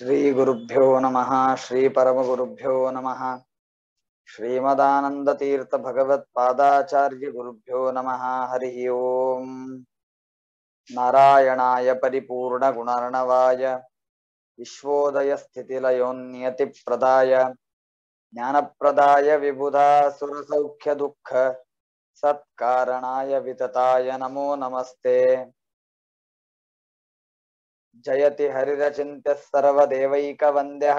श्रीगुरुभ्यो नमः श्रीपरमगुरुभ्यो नमः श्रीमदानन्दतीर्थभगवत्पादाचार्यगुरुभ्यो नमः हरिः ओम् नारायणाय परिपूर्णगुणर्णवाय विश्वोदयस्थितिलयोन्नियतिप्रदाय ज्ञानप्रदाय विबुधासुरसौख्यदुःख सत्कारणाय वितताय नमो नमस्ते जयति हरिरचिन्त्यः सर्वदेवैकवन्द्यः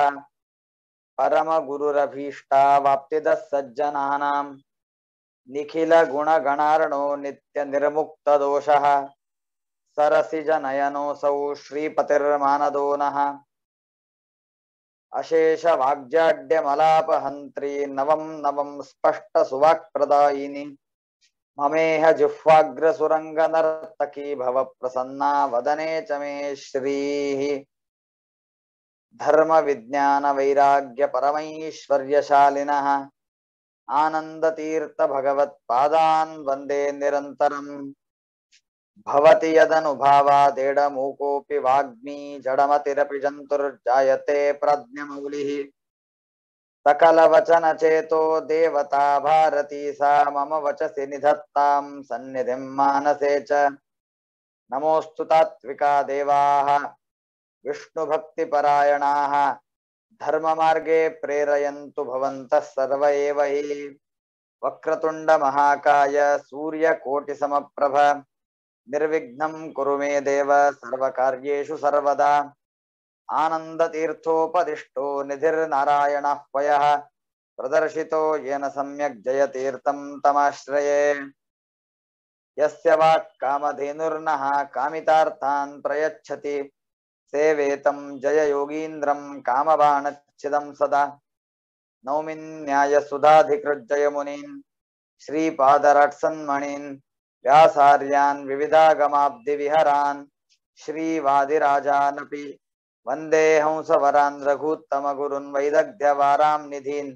परमगुरुरभीष्टावाप्तिदः सज्जनानाम् निखिलगुणगणार्णो नित्यनिर्मुक्तदोषः सरसिजनयनोऽसौ श्रीपतिर्मानदो नः अशेषवाग्जाड्यमलापहन्त्री नवं नवं स्पष्टसुवाक्प्रदायिनि ममेह जिह्वाग्रसुरङ्गनर्तकी भव प्रसन्ना वदने च मे श्रीः धर्मविज्ञानवैराग्यपरमैश्वर्यशालिनः आनन्दतीर्थभगवत्पादान् वन्दे निरन्तरम् भवति यदनुभावादेडमूकोऽपि वाग्मी जडमतिरपि जन्तुर्जायते प्रज्ञमौलिः सकलवचनचेतो देवता भारती सा मम वचसि निधत्तां सन्निधिं मानसे च नमोऽस्तु तात्विका देवाः विष्णुभक्तिपरायणाः धर्ममार्गे प्रेरयन्तु भवन्तः सर्व एव हि वक्रतुण्डमहाकाय सूर्यकोटिसमप्रभ निर्विघ्नं कुरु मे देव सर्वकार्येषु सर्वदा आनन्दतीर्थोपदिष्टो निधिर्नारायणः पयः प्रदर्शितो येन सम्यक् जयतीर्थं तमाश्रये यस्य वाक् कामधेनुर्नः कामितार्थान् प्रयच्छति सेवेतं जययोगीन्द्रं कामबाणच्छिदं सदा नौमिन्यायसुधाधिकृज्जयमुनीन् श्रीपादरट्सन्मणीन् व्यासार्यान् विविधागमाब्धिविहरान् श्रीवादिराजानपि वन्दे हंसवरान् रघूत्तमगुरुन् वैदग्ध्यवारां निधीन्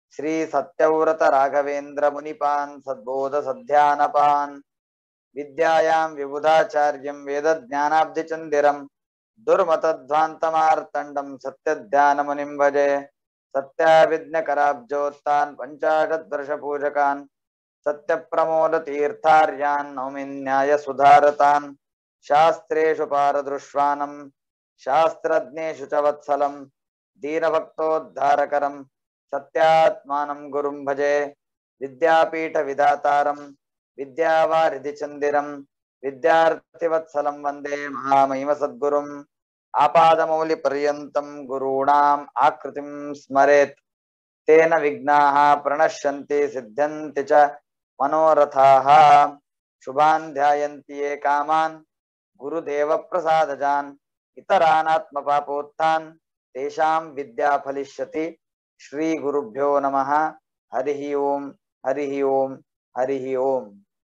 श्रीसत्यव्रतराघवेन्द्रमुनिपान् सद्बोधसध्यानपान् विद्यायां विबुधाचार्यं वेदज्ञानाब्धिचन्दिरं दुर्मतध्वान्तमार्तण्डं सत्यध्यानमुनिं भजे सत्याविघ्नकराब्जोत्तान् पञ्चाशद्वर्षपूजकान् सत्यप्रमोदतीर्थार्यान् नौमिन्यायसुधारतान् शास्त्रेषु पारदृश्वानं शास्त्रज्ञेषु च वत्सलं दीनभक्तोद्धारकरं सत्यात्मानं गुरुं भजे विद्यापीठविधातारं विद्यावारिधिचन्दिरं विद्यार्थिवत्सलं वन्दे महामहिमसद्गुरुम् आपादमौलिपर्यन्तं गुरूणाम् आकृतिं स्मरेत् तेन विघ्नाः प्रणश्यन्ति सिद्ध्यन्ति च मनोरथाः शुभान् ध्यायन्ति ये कामान् गुरुदेवप्रसादजान् इतरानात्मपापोत्थान् तेषां विद्या फलिष्यति श्रीगुरुभ्यो नमः हरिः ओम् हरिः ओम् हरिः ओम्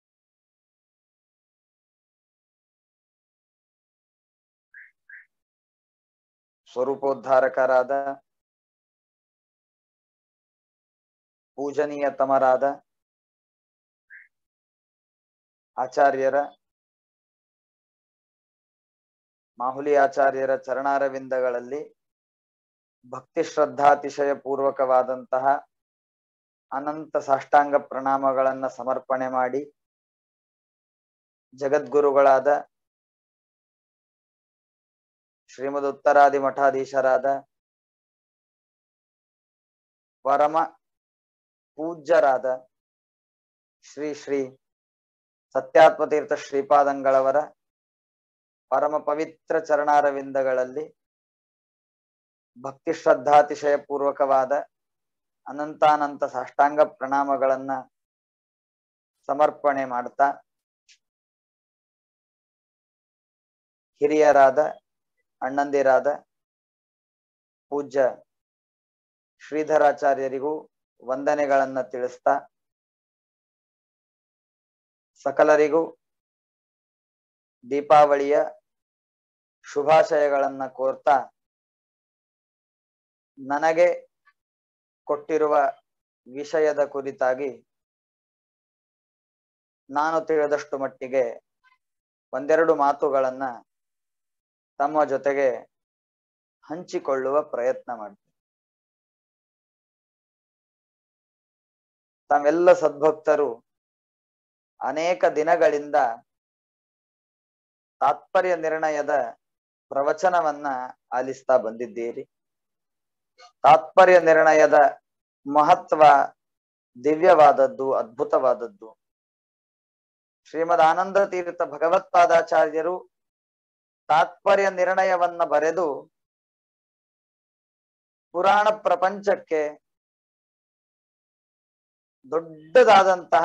ಸ್ವರೂಪೋದ್ಧಾರಕರಾದ ಪೂಜನೀಯತಮರಾದ ಆಚಾರ್ಯರ ಮಾಹುಲಿ ಆಚಾರ್ಯರ ಚರಣಾರವಿಂದಗಳಲ್ಲಿ ಭಕ್ತಿ ಶ್ರದ್ಧಾತಿಶಯ ಪೂರ್ವಕವಾದಂತಹ ಅನಂತ ಸಾಷ್ಟಾಂಗ ಪ್ರಣಾಮಗಳನ್ನ ಸಮರ್ಪಣೆ ಮಾಡಿ ಜಗದ್ಗುರುಗಳಾದ ಶ್ರೀಮದ್ ಉತ್ತರಾದಿ ಮಠಾಧೀಶರಾದ ಪರಮ ಪೂಜ್ಯರಾದ ಶ್ರೀ ಶ್ರೀ ಸತ್ಯಾತ್ಮತೀರ್ಥ ಶ್ರೀಪಾದಂಗಳವರ ಪರಮ ಪವಿತ್ರ ಚರಣಾರವಿಂದಗಳಲ್ಲಿ ಭಕ್ತಿ ಶ್ರದ್ಧಾತಿಶಯ ಪೂರ್ವಕವಾದ ಅನಂತಾನಂತ ಸಾಷ್ಟಾಂಗ ಪ್ರಣಾಮಗಳನ್ನ ಸಮರ್ಪಣೆ ಮಾಡ್ತಾ ಹಿರಿಯರಾದ ಅಣ್ಣಂದಿರಾದ ಪೂಜ್ಯ ಶ್ರೀಧರಾಚಾರ್ಯರಿಗೂ ವಂದನೆಗಳನ್ನ ತಿಳಿಸ್ತಾ ಸಕಲರಿಗೂ ದೀಪಾವಳಿಯ ಶುಭಾಶಯಗಳನ್ನ ಕೋರ್ತಾ ನನಗೆ ಕೊಟ್ಟಿರುವ ವಿಷಯದ ಕುರಿತಾಗಿ ನಾನು ತಿಳಿದಷ್ಟು ಮಟ್ಟಿಗೆ ಒಂದೆರಡು ಮಾತುಗಳನ್ನ ತಮ್ಮ ಜೊತೆಗೆ ಹಂಚಿಕೊಳ್ಳುವ ಪ್ರಯತ್ನ ಮಾಡ್ತೀನಿ ತಾವೆಲ್ಲ ಸದ್ಭಕ್ತರು ಅನೇಕ ದಿನಗಳಿಂದ ತಾತ್ಪರ್ಯ ನಿರ್ಣಯದ ಪ್ರವಚನವನ್ನ ಆಲಿಸ್ತಾ ಬಂದಿದ್ದೀರಿ ತಾತ್ಪರ್ಯ ನಿರ್ಣಯದ ಮಹತ್ವ ದಿವ್ಯವಾದದ್ದು ಅದ್ಭುತವಾದದ್ದು ಶ್ರೀಮದ್ ಆನಂದ ತೀರ್ಥ ಭಗವತ್ಪಾದಾಚಾರ್ಯರು ತಾತ್ಪರ್ಯ ನಿರ್ಣಯವನ್ನ ಬರೆದು ಪುರಾಣ ಪ್ರಪಂಚಕ್ಕೆ ದೊಡ್ಡದಾದಂತಹ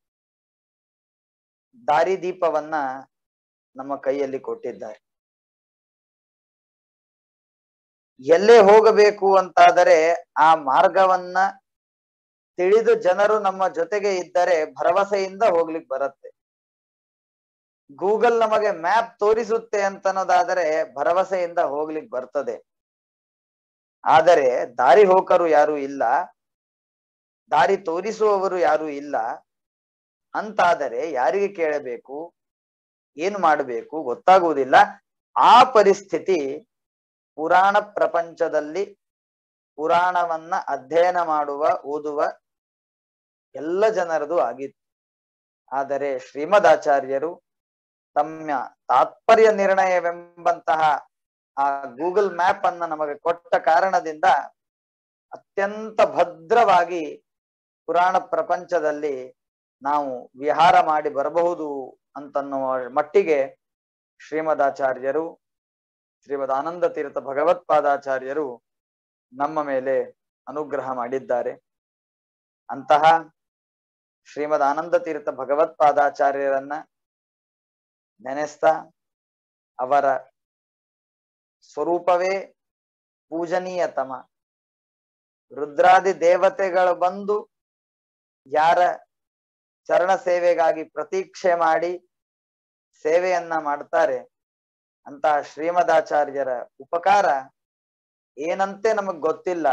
ದಾರಿದೀಪವನ್ನ ನಮ್ಮ ಕೈಯಲ್ಲಿ ಕೊಟ್ಟಿದ್ದಾರೆ ಎಲ್ಲೇ ಹೋಗಬೇಕು ಅಂತಾದರೆ ಆ ಮಾರ್ಗವನ್ನ ತಿಳಿದು ಜನರು ನಮ್ಮ ಜೊತೆಗೆ ಇದ್ದರೆ ಭರವಸೆಯಿಂದ ಹೋಗ್ಲಿಕ್ಕೆ ಬರುತ್ತೆ ಗೂಗಲ್ ನಮಗೆ ಮ್ಯಾಪ್ ತೋರಿಸುತ್ತೆ ಅಂತನ್ನೋದಾದರೆ ಭರವಸೆಯಿಂದ ಹೋಗ್ಲಿಕ್ಕೆ ಬರ್ತದೆ ಆದರೆ ದಾರಿ ಹೋಕರು ಯಾರು ಇಲ್ಲ ದಾರಿ ತೋರಿಸುವವರು ಯಾರು ಇಲ್ಲ ಅಂತಾದರೆ ಯಾರಿಗೆ ಕೇಳಬೇಕು ಏನು ಮಾಡಬೇಕು ಗೊತ್ತಾಗುವುದಿಲ್ಲ ಆ ಪರಿಸ್ಥಿತಿ ಪುರಾಣ ಪ್ರಪಂಚದಲ್ಲಿ ಪುರಾಣವನ್ನ ಅಧ್ಯಯನ ಮಾಡುವ ಓದುವ ಎಲ್ಲ ಜನರದು ಆಗಿತ್ತು ಆದರೆ ಶ್ರೀಮದಾಚಾರ್ಯರು ತಮ್ಮ ತಾತ್ಪರ್ಯ ನಿರ್ಣಯವೆಂಬಂತಹ ಆ ಗೂಗಲ್ ಮ್ಯಾಪ್ ಅನ್ನ ನಮಗೆ ಕೊಟ್ಟ ಕಾರಣದಿಂದ ಅತ್ಯಂತ ಭದ್ರವಾಗಿ ಪುರಾಣ ಪ್ರಪಂಚದಲ್ಲಿ ನಾವು ವಿಹಾರ ಮಾಡಿ ಬರಬಹುದು ಅಂತನ್ನುವ ಮಟ್ಟಿಗೆ ಶ್ರೀಮದಾಚಾರ್ಯರು ಶ್ರೀಮದ್ ಆನಂದ ತೀರ್ಥ ಭಗವತ್ಪಾದಾಚಾರ್ಯರು ನಮ್ಮ ಮೇಲೆ ಅನುಗ್ರಹ ಮಾಡಿದ್ದಾರೆ ಅಂತಹ ಶ್ರೀಮದ್ ಆನಂದ ತೀರ್ಥ ಭಗವತ್ಪಾದಾಚಾರ್ಯರನ್ನ ನೆನೆಸ್ತಾ ಅವರ ಸ್ವರೂಪವೇ ಪೂಜನೀಯತಮ ರುದ್ರಾದಿ ದೇವತೆಗಳು ಬಂದು ಯಾರ ಚರಣ ಸೇವೆಗಾಗಿ ಪ್ರತೀಕ್ಷೆ ಮಾಡಿ ಸೇವೆಯನ್ನ ಮಾಡ್ತಾರೆ ಅಂತಹ ಶ್ರೀಮದಾಚಾರ್ಯರ ಉಪಕಾರ ಏನಂತೆ ನಮಗ್ ಗೊತ್ತಿಲ್ಲ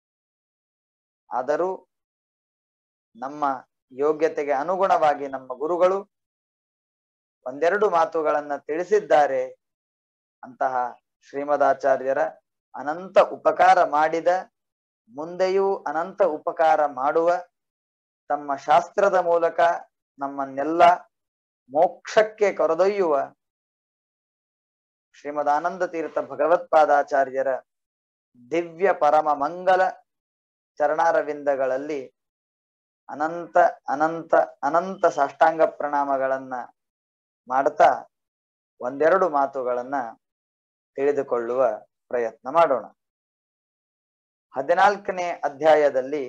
ಆದರೂ ನಮ್ಮ ಯೋಗ್ಯತೆಗೆ ಅನುಗುಣವಾಗಿ ನಮ್ಮ ಗುರುಗಳು ಒಂದೆರಡು ಮಾತುಗಳನ್ನ ತಿಳಿಸಿದ್ದಾರೆ ಅಂತಹ ಶ್ರೀಮದಾಚಾರ್ಯರ ಅನಂತ ಉಪಕಾರ ಮಾಡಿದ ಮುಂದೆಯೂ ಅನಂತ ಉಪಕಾರ ಮಾಡುವ ತಮ್ಮ ಶಾಸ್ತ್ರದ ಮೂಲಕ ನಮ್ಮನ್ನೆಲ್ಲ ಮೋಕ್ಷಕ್ಕೆ ಕರೆದೊಯ್ಯುವ ಶ್ರೀಮದ್ ಆನಂದ ತೀರ್ಥ ಭಗವತ್ಪಾದಾಚಾರ್ಯರ ದಿವ್ಯ ಪರಮ ಮಂಗಲ ಚರಣಾರವಿಂದಗಳಲ್ಲಿ ಅನಂತ ಅನಂತ ಅನಂತ ಸಾಷ್ಟಾಂಗ ಪ್ರಣಾಮಗಳನ್ನ ಮಾಡ್ತಾ ಒಂದೆರಡು ಮಾತುಗಳನ್ನ ತಿಳಿದುಕೊಳ್ಳುವ ಪ್ರಯತ್ನ ಮಾಡೋಣ ಹದಿನಾಲ್ಕನೇ ಅಧ್ಯಾಯದಲ್ಲಿ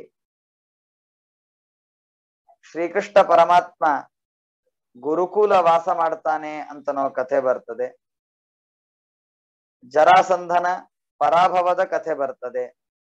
ಶ್ರೀಕೃಷ್ಣ ಪರಮಾತ್ಮ ಗುರುಕುಲ ವಾಸ ಮಾಡ್ತಾನೆ ಅಂತನೋ ಕಥೆ ಬರ್ತದೆ ಜರಾಸಂಧನ ಪರಾಭವದ ಕಥೆ ಬರ್ತದೆ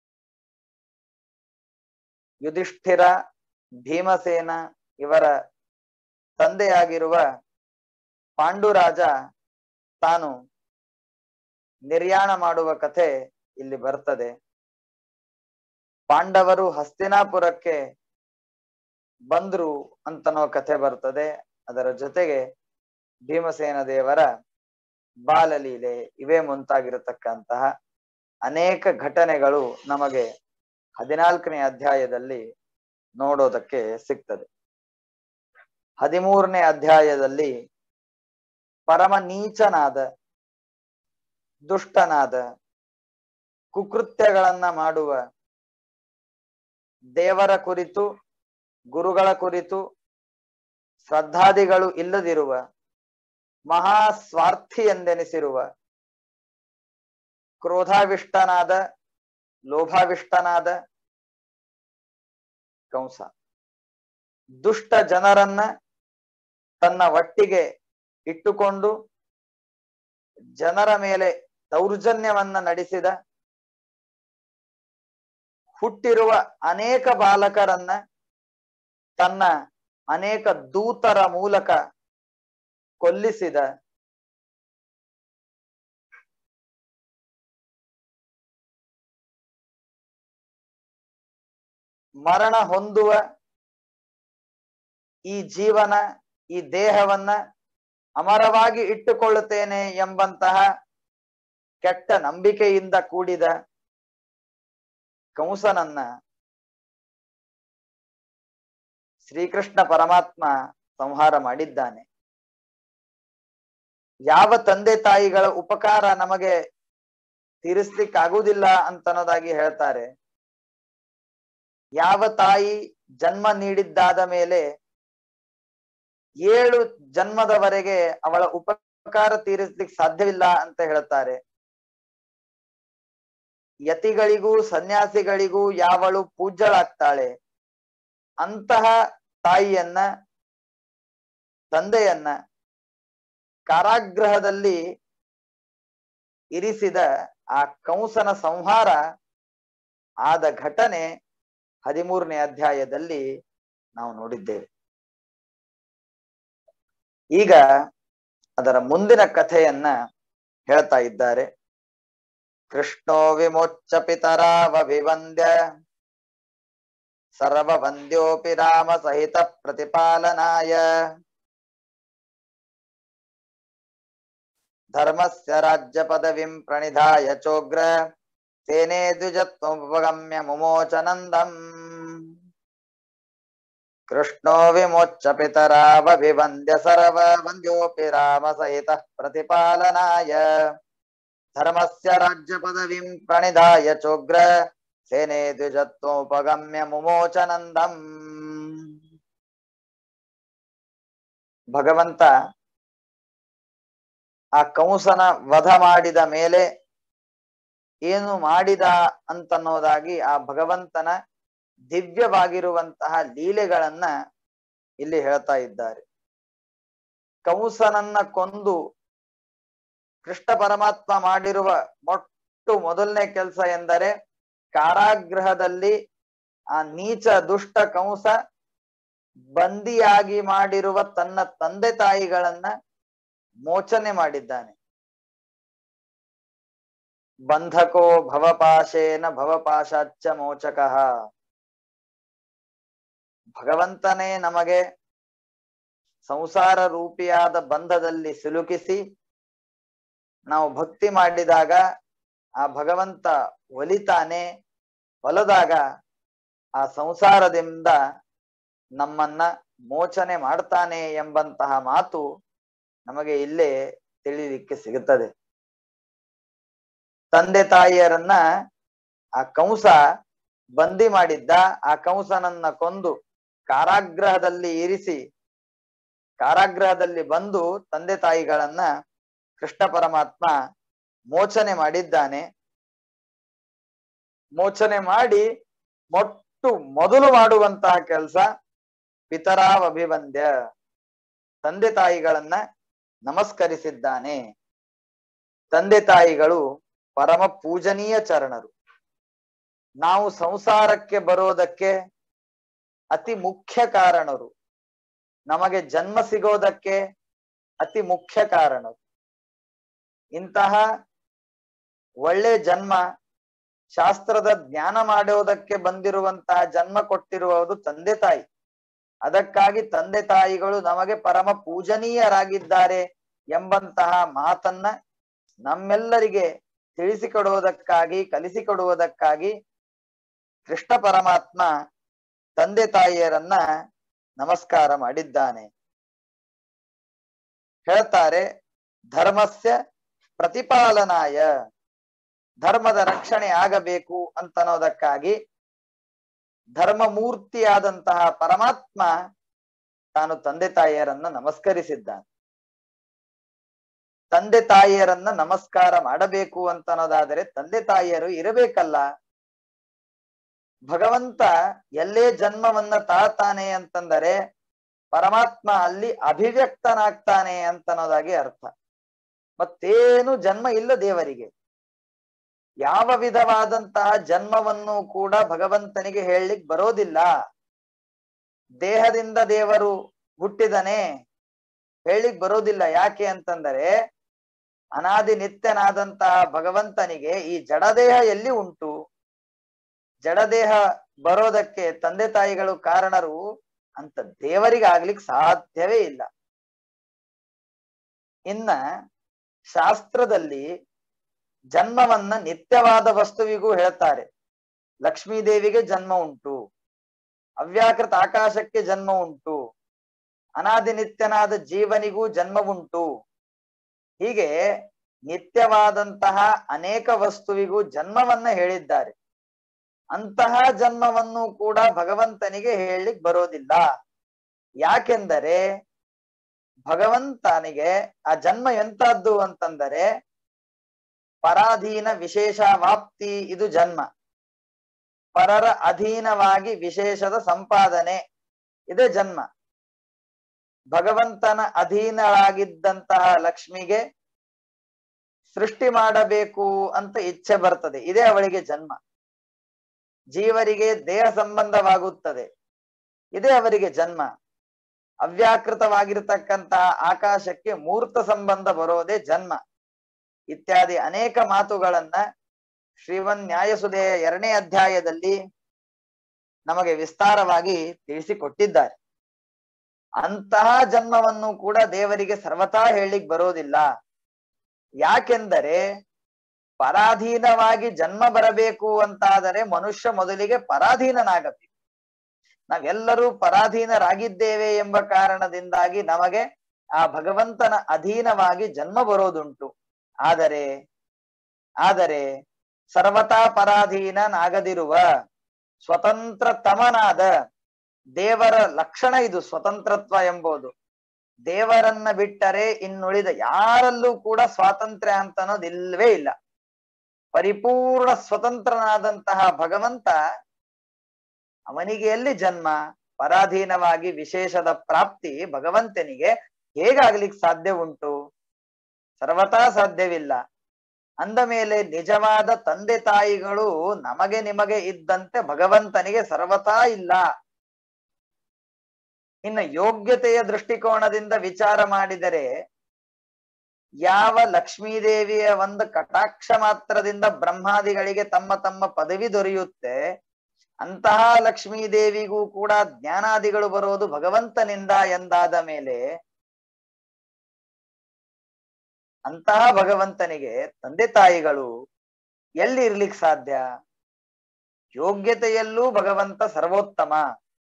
ಯುಧಿಷ್ಠಿರ ಭೀಮಸೇನ ಇವರ ತಂದೆಯಾಗಿರುವ ಪಾಂಡುರಾಜ ತಾನು ನಿರ್ಯಾಣ ಮಾಡುವ ಕಥೆ ಇಲ್ಲಿ ಬರ್ತದೆ ಪಾಂಡವರು ಹಸ್ತಿನಾಪುರಕ್ಕೆ ಬಂದ್ರು ಅಂತನೋ ಕಥೆ ಬರ್ತದೆ ಅದರ ಜೊತೆಗೆ ಭೀಮಸೇನ ದೇವರ ಬಾಲಲೀಲೆ ಇವೇ ಮುಂತಾಗಿರತಕ್ಕಂತಹ ಅನೇಕ ಘಟನೆಗಳು ನಮಗೆ ಹದಿನಾಲ್ಕನೇ ಅಧ್ಯಾಯದಲ್ಲಿ ನೋಡೋದಕ್ಕೆ ಸಿಗ್ತದೆ ಹದಿಮೂರನೇ ಅಧ್ಯಾಯದಲ್ಲಿ ಪರಮ ನೀಚನಾದ ದುಷ್ಟನಾದ ಕುಕೃತ್ಯಗಳನ್ನ ಮಾಡುವ ದೇವರ ಕುರಿತು ಗುರುಗಳ ಕುರಿತು ಶ್ರದ್ಧಾದಿಗಳು ಇಲ್ಲದಿರುವ ಮಹಾ ಸ್ವಾರ್ಥಿ ಎಂದೆನಿಸಿರುವ ಕ್ರೋಧಾವಿಷ್ಟನಾದ ಲೋಭಾವಿಷ್ಟನಾದ ಕಂಸ ದುಷ್ಟ ಜನರನ್ನ ತನ್ನ ಒಟ್ಟಿಗೆ ಇಟ್ಟುಕೊಂಡು ಜನರ ಮೇಲೆ ದೌರ್ಜನ್ಯವನ್ನ ನಡೆಸಿದ ಹುಟ್ಟಿರುವ ಅನೇಕ ಬಾಲಕರನ್ನ ತನ್ನ ಅನೇಕ ದೂತರ ಮೂಲಕ ಕೊಲ್ಲಿಸಿದ ಮರಣ ಹೊಂದುವ ಈ ಜೀವನ ಈ ದೇಹವನ್ನ ಅಮರವಾಗಿ ಇಟ್ಟುಕೊಳ್ಳುತ್ತೇನೆ ಎಂಬಂತಹ ಕೆಟ್ಟ ನಂಬಿಕೆಯಿಂದ ಕೂಡಿದ ಕಂಸನನ್ನ ಶ್ರೀಕೃಷ್ಣ ಪರಮಾತ್ಮ ಸಂಹಾರ ಮಾಡಿದ್ದಾನೆ ಯಾವ ತಂದೆ ತಾಯಿಗಳ ಉಪಕಾರ ನಮಗೆ ತೀರಿಸ್ಲಿಕ್ಕಾಗುವುದಿಲ್ಲ ಅಂತನ್ನೋದಾಗಿ ಹೇಳ್ತಾರೆ ಯಾವ ತಾಯಿ ಜನ್ಮ ನೀಡಿದ್ದಾದ ಮೇಲೆ ಏಳು ಜನ್ಮದವರೆಗೆ ಅವಳ ಉಪಕಾರ ತೀರಿಸ್ಲಿಕ್ಕೆ ಸಾಧ್ಯವಿಲ್ಲ ಅಂತ ಹೇಳ್ತಾರೆ ಯತಿಗಳಿಗೂ ಸನ್ಯಾಸಿಗಳಿಗೂ ಯಾವಳು ಪೂಜ್ಯಳಾಗ್ತಾಳೆ ಅಂತಹ ತಾಯಿಯನ್ನ ತಂದೆಯನ್ನ ಕಾರಾಗೃಹದಲ್ಲಿ ಇರಿಸಿದ ಆ ಕಂಸನ ಸಂಹಾರ ಆದ ಘಟನೆ ಹದಿಮೂರನೇ ಅಧ್ಯಾಯದಲ್ಲಿ ನಾವು ನೋಡಿದ್ದೇವೆ ಈಗ ಅದರ ಮುಂದಿನ ಕಥೆಯನ್ನ ಹೇಳ್ತಾ ಇದ್ದಾರೆ ಕೃಷ್ಣೋ ವಿಮೋಚ್ಚ ಪಿತರಾವ ವಿವಂದ್ಯ ಸರ್ವವಂದ್ಯೋಪಿ ರಾಮ ಸಹಿತ ಪ್ರತಿಪಾಲನಾಯ ಧರ್ಮಸ್ಯ ರಾಜ್ಯ ಪದವಿಂ ಪ್ರಣಿಧಾಯ ಚೋಗ್ರ ಸೇನೆ ದ್ವಿಜತ್ವಮುಪಗಮ್ಯ ಮುಮೋಚನಂದಂ ಕೃಷ್ಣೋ ವಿಮೋಚ್ಚ ಪಿತರಾವಭಿವಂದ್ಯ ಸರ್ವ ವಂದ್ಯೋಪಿ ರಾಮ ಸಹಿತ ಪ್ರತಿಪಾಲನಾಯ ಧರ್ಮಸ್ಯ ರಾಜ್ಯ ಪದವಿಂ ಪ್ರಣಿಧಾಯ ಚೋಗ್ರ ಸೇನೆ ದ್ವಿಜತ್ವಮುಪಗಮ್ಯ ಮುಮೋಚನಂದಂ ಭಗವಂತ ಆ ಕಂಸನ ವಧ ಮಾಡಿದ ಮೇಲೆ ಏನು ಮಾಡಿದ ಅಂತನ್ನೋದಾಗಿ ಆ ಭಗವಂತನ ದಿವ್ಯವಾಗಿರುವಂತಹ ಲೀಲೆಗಳನ್ನ ಇಲ್ಲಿ ಹೇಳ್ತಾ ಇದ್ದಾರೆ ಕಂಸನನ್ನ ಕೊಂದು ಕೃಷ್ಣ ಪರಮಾತ್ಮ ಮಾಡಿರುವ ಮೊಟ್ಟು ಮೊದಲನೇ ಕೆಲಸ ಎಂದರೆ ಕಾರಾಗೃಹದಲ್ಲಿ ಆ ನೀಚ ದುಷ್ಟ ಕಂಸ ಬಂದಿಯಾಗಿ ಮಾಡಿರುವ ತನ್ನ ತಂದೆ ತಾಯಿಗಳನ್ನ ಮೋಚನೆ ಮಾಡಿದ್ದಾನೆ ಬಂಧಕೋ ಭವಪಾಶೇನ ಭವಪಾಶಾಚ್ಚ ಮೋಚಕಃ ಭಗವಂತನೇ ನಮಗೆ ಸಂಸಾರ ರೂಪಿಯಾದ ಬಂಧದಲ್ಲಿ ಸಿಲುಕಿಸಿ ನಾವು ಭಕ್ತಿ ಮಾಡಿದಾಗ ಆ ಭಗವಂತ ಒಲಿತಾನೆ ಒಲದಾಗ ಆ ಸಂಸಾರದಿಂದ ನಮ್ಮನ್ನ ಮೋಚನೆ ಮಾಡ್ತಾನೆ ಎಂಬಂತಹ ಮಾತು ನಮಗೆ ಇಲ್ಲೇ ತಿಳಿಲಿಕ್ಕೆ ಸಿಗುತ್ತದೆ ತಂದೆ ತಾಯಿಯರನ್ನ ಆ ಕಂಸ ಬಂದಿ ಮಾಡಿದ್ದ ಆ ಕಂಸನನ್ನ ಕೊಂದು ಕಾರಾಗೃಹದಲ್ಲಿ ಇರಿಸಿ ಕಾರಾಗೃಹದಲ್ಲಿ ಬಂದು ತಂದೆ ತಾಯಿಗಳನ್ನ ಕೃಷ್ಣ ಪರಮಾತ್ಮ ಮೋಚನೆ ಮಾಡಿದ್ದಾನೆ ಮೋಚನೆ ಮಾಡಿ ಮೊಟ್ಟು ಮೊದಲು ಮಾಡುವಂತಹ ಕೆಲಸ ಪಿತರಾವ್ ಅಭಿವಂದ್ಯ ತಂದೆ ತಾಯಿಗಳನ್ನ ನಮಸ್ಕರಿಸಿದ್ದಾನೆ ತಂದೆ ತಾಯಿಗಳು ಪರಮ ಪೂಜನೀಯ ಚರಣರು ನಾವು ಸಂಸಾರಕ್ಕೆ ಬರೋದಕ್ಕೆ ಅತಿ ಮುಖ್ಯ ಕಾರಣರು ನಮಗೆ ಜನ್ಮ ಸಿಗೋದಕ್ಕೆ ಅತಿ ಮುಖ್ಯ ಕಾರಣರು ಇಂತಹ ಒಳ್ಳೆ ಜನ್ಮ ಶಾಸ್ತ್ರದ ಜ್ಞಾನ ಮಾಡೋದಕ್ಕೆ ಬಂದಿರುವಂತಹ ಜನ್ಮ ಕೊಟ್ಟಿರುವುದು ತಂದೆ ತಾಯಿ ಅದಕ್ಕಾಗಿ ತಂದೆ ತಾಯಿಗಳು ನಮಗೆ ಪರಮ ಪೂಜನೀಯರಾಗಿದ್ದಾರೆ ಎಂಬಂತಹ ಮಾತನ್ನ ನಮ್ಮೆಲ್ಲರಿಗೆ ತಿಳಿಸಿಕೊಡುವುದಕ್ಕಾಗಿ ಕಲಿಸಿಕೊಡುವುದಕ್ಕಾಗಿ ಕೃಷ್ಣ ಪರಮಾತ್ಮ ತಂದೆ ತಾಯಿಯರನ್ನ ನಮಸ್ಕಾರ ಮಾಡಿದ್ದಾನೆ ಹೇಳ್ತಾರೆ ಧರ್ಮಸ್ಯ ಪ್ರತಿಪಾಲನಾಯ ಧರ್ಮದ ರಕ್ಷಣೆ ಆಗಬೇಕು ಅಂತನ್ನೋದಕ್ಕಾಗಿ ಧರ್ಮ ಮೂರ್ತಿಯಾದಂತಹ ಪರಮಾತ್ಮ ತಾನು ತಂದೆ ತಾಯಿಯರನ್ನ ನಮಸ್ಕರಿಸಿದ್ದಾನೆ ತಂದೆ ತಾಯಿಯರನ್ನ ನಮಸ್ಕಾರ ಮಾಡಬೇಕು ಅಂತನ್ನೋದಾದರೆ ತಂದೆ ತಾಯಿಯರು ಇರಬೇಕಲ್ಲ ಭಗವಂತ ಎಲ್ಲೇ ಜನ್ಮವನ್ನ ತಾಳ್ತಾನೆ ಅಂತಂದರೆ ಪರಮಾತ್ಮ ಅಲ್ಲಿ ಅಭಿವ್ಯಕ್ತನಾಗ್ತಾನೆ ಅಂತನ್ನೋದಾಗಿ ಅರ್ಥ ಮತ್ತೇನು ಜನ್ಮ ಇಲ್ಲ ದೇವರಿಗೆ ಯಾವ ವಿಧವಾದಂತಹ ಜನ್ಮವನ್ನು ಕೂಡ ಭಗವಂತನಿಗೆ ಹೇಳಲಿಕ್ ಬರೋದಿಲ್ಲ ದೇಹದಿಂದ ದೇವರು ಹುಟ್ಟಿದನೆ ಹೇಳಿಕ್ ಬರೋದಿಲ್ಲ ಯಾಕೆ ಅಂತಂದರೆ ಅನಾದಿ ನಿತ್ಯನಾದಂತಹ ಭಗವಂತನಿಗೆ ಈ ಜಡದೇಹ ಎಲ್ಲಿ ಉಂಟು ಜಡದೇಹ ಬರೋದಕ್ಕೆ ತಂದೆ ತಾಯಿಗಳು ಕಾರಣರು ಅಂತ ದೇವರಿಗೆ ಆಗ್ಲಿಕ್ಕೆ ಸಾಧ್ಯವೇ ಇಲ್ಲ ಇನ್ನ ಶಾಸ್ತ್ರದಲ್ಲಿ ಜನ್ಮವನ್ನ ನಿತ್ಯವಾದ ವಸ್ತುವಿಗೂ ಹೇಳ್ತಾರೆ ಲಕ್ಷ್ಮೀ ದೇವಿಗೆ ಜನ್ಮ ಉಂಟು ಅವ್ಯಾಕೃತ ಆಕಾಶಕ್ಕೆ ಜನ್ಮ ಉಂಟು ಅನಾದಿ ನಿತ್ಯನಾದ ಜೀವನಿಗೂ ಜನ್ಮ ಉಂಟು ಹೀಗೆ ನಿತ್ಯವಾದಂತಹ ಅನೇಕ ವಸ್ತುವಿಗೂ ಜನ್ಮವನ್ನ ಹೇಳಿದ್ದಾರೆ ಅಂತಹ ಜನ್ಮವನ್ನು ಕೂಡ ಭಗವಂತನಿಗೆ ಹೇಳಲಿಕ್ ಬರೋದಿಲ್ಲ ಯಾಕೆಂದರೆ ಭಗವಂತನಿಗೆ ಆ ಜನ್ಮ ಎಂತದ್ದು ಅಂತಂದರೆ ಪರಾಧೀನ ವಿಶೇಷ ವಾಪ್ತಿ ಇದು ಜನ್ಮ ಪರರ ಅಧೀನವಾಗಿ ವಿಶೇಷದ ಸಂಪಾದನೆ ಇದೇ ಜನ್ಮ ಭಗವಂತನ ಅಧೀನಳಾಗಿದ್ದಂತಹ ಲಕ್ಷ್ಮಿಗೆ ಸೃಷ್ಟಿ ಮಾಡಬೇಕು ಅಂತ ಇಚ್ಛೆ ಬರ್ತದೆ ಇದೇ ಅವಳಿಗೆ ಜನ್ಮ ಜೀವರಿಗೆ ದೇಹ ಸಂಬಂಧವಾಗುತ್ತದೆ ಇದೇ ಅವರಿಗೆ ಜನ್ಮ ಅವ್ಯಾಕೃತವಾಗಿರ್ತಕ್ಕಂತಹ ಆಕಾಶಕ್ಕೆ ಮೂರ್ತ ಸಂಬಂಧ ಬರೋದೇ ಜನ್ಮ ಇತ್ಯಾದಿ ಅನೇಕ ಮಾತುಗಳನ್ನ ಶ್ರೀವನ್ ನ್ಯಾಯಸುದೆಯ ಎರಡನೇ ಅಧ್ಯಾಯದಲ್ಲಿ ನಮಗೆ ವಿಸ್ತಾರವಾಗಿ ತಿಳಿಸಿಕೊಟ್ಟಿದ್ದಾರೆ ಅಂತಹ ಜನ್ಮವನ್ನು ಕೂಡ ದೇವರಿಗೆ ಸರ್ವತಾ ಹೇಳಲಿಕ್ ಬರೋದಿಲ್ಲ ಯಾಕೆಂದರೆ ಪರಾಧೀನವಾಗಿ ಜನ್ಮ ಬರಬೇಕು ಅಂತಾದರೆ ಮನುಷ್ಯ ಮೊದಲಿಗೆ ಪರಾಧೀನನಾಗಬೇಕು ನಾವೆಲ್ಲರೂ ಪರಾಧೀನರಾಗಿದ್ದೇವೆ ಎಂಬ ಕಾರಣದಿಂದಾಗಿ ನಮಗೆ ಆ ಭಗವಂತನ ಅಧೀನವಾಗಿ ಜನ್ಮ ಬರೋದುಂಟು ಆದರೆ ಆದರೆ ಸರ್ವತಾ ಪರಾಧೀನನಾಗದಿರುವ ಸ್ವತಂತ್ರ ತಮನಾದ ದೇವರ ಲಕ್ಷಣ ಇದು ಸ್ವತಂತ್ರತ್ವ ಎಂಬುದು ದೇವರನ್ನ ಬಿಟ್ಟರೆ ಇನ್ನುಳಿದ ಯಾರಲ್ಲೂ ಕೂಡ ಸ್ವಾತಂತ್ರ್ಯ ಅಂತ ಅನ್ನೋದಿಲ್ವೇ ಇಲ್ಲ ಪರಿಪೂರ್ಣ ಸ್ವತಂತ್ರನಾದಂತಹ ಭಗವಂತ ಅವನಿಗೆ ಎಲ್ಲಿ ಜನ್ಮ ಪರಾಧೀನವಾಗಿ ವಿಶೇಷದ ಪ್ರಾಪ್ತಿ ಭಗವಂತನಿಗೆ ಹೇಗಾಗ್ಲಿಕ್ಕೆ ಸಾಧ್ಯ ಉಂಟು ಸರ್ವತಾ ಸಾಧ್ಯವಿಲ್ಲ ಅಂದ ಮೇಲೆ ನಿಜವಾದ ತಂದೆ ತಾಯಿಗಳು ನಮಗೆ ನಿಮಗೆ ಇದ್ದಂತೆ ಭಗವಂತನಿಗೆ ಸರ್ವತಾ ಇಲ್ಲ ಇನ್ನು ಯೋಗ್ಯತೆಯ ದೃಷ್ಟಿಕೋನದಿಂದ ವಿಚಾರ ಮಾಡಿದರೆ ಯಾವ ಲಕ್ಷ್ಮೀದೇವಿಯ ಒಂದು ಕಟಾಕ್ಷ ಮಾತ್ರದಿಂದ ಬ್ರಹ್ಮಾದಿಗಳಿಗೆ ತಮ್ಮ ತಮ್ಮ ಪದವಿ ದೊರೆಯುತ್ತೆ ಅಂತಹ ಲಕ್ಷ್ಮೀದೇವಿಗೂ ಕೂಡ ಜ್ಞಾನಾದಿಗಳು ಬರೋದು ಭಗವಂತನಿಂದ ಎಂದಾದ ಮೇಲೆ ಅಂತಹ ಭಗವಂತನಿಗೆ ತಂದೆ ತಾಯಿಗಳು ಎಲ್ಲಿ ಇರ್ಲಿಕ್ ಸಾಧ್ಯ ಯೋಗ್ಯತೆಯಲ್ಲೂ ಭಗವಂತ ಸರ್ವೋತ್ತಮ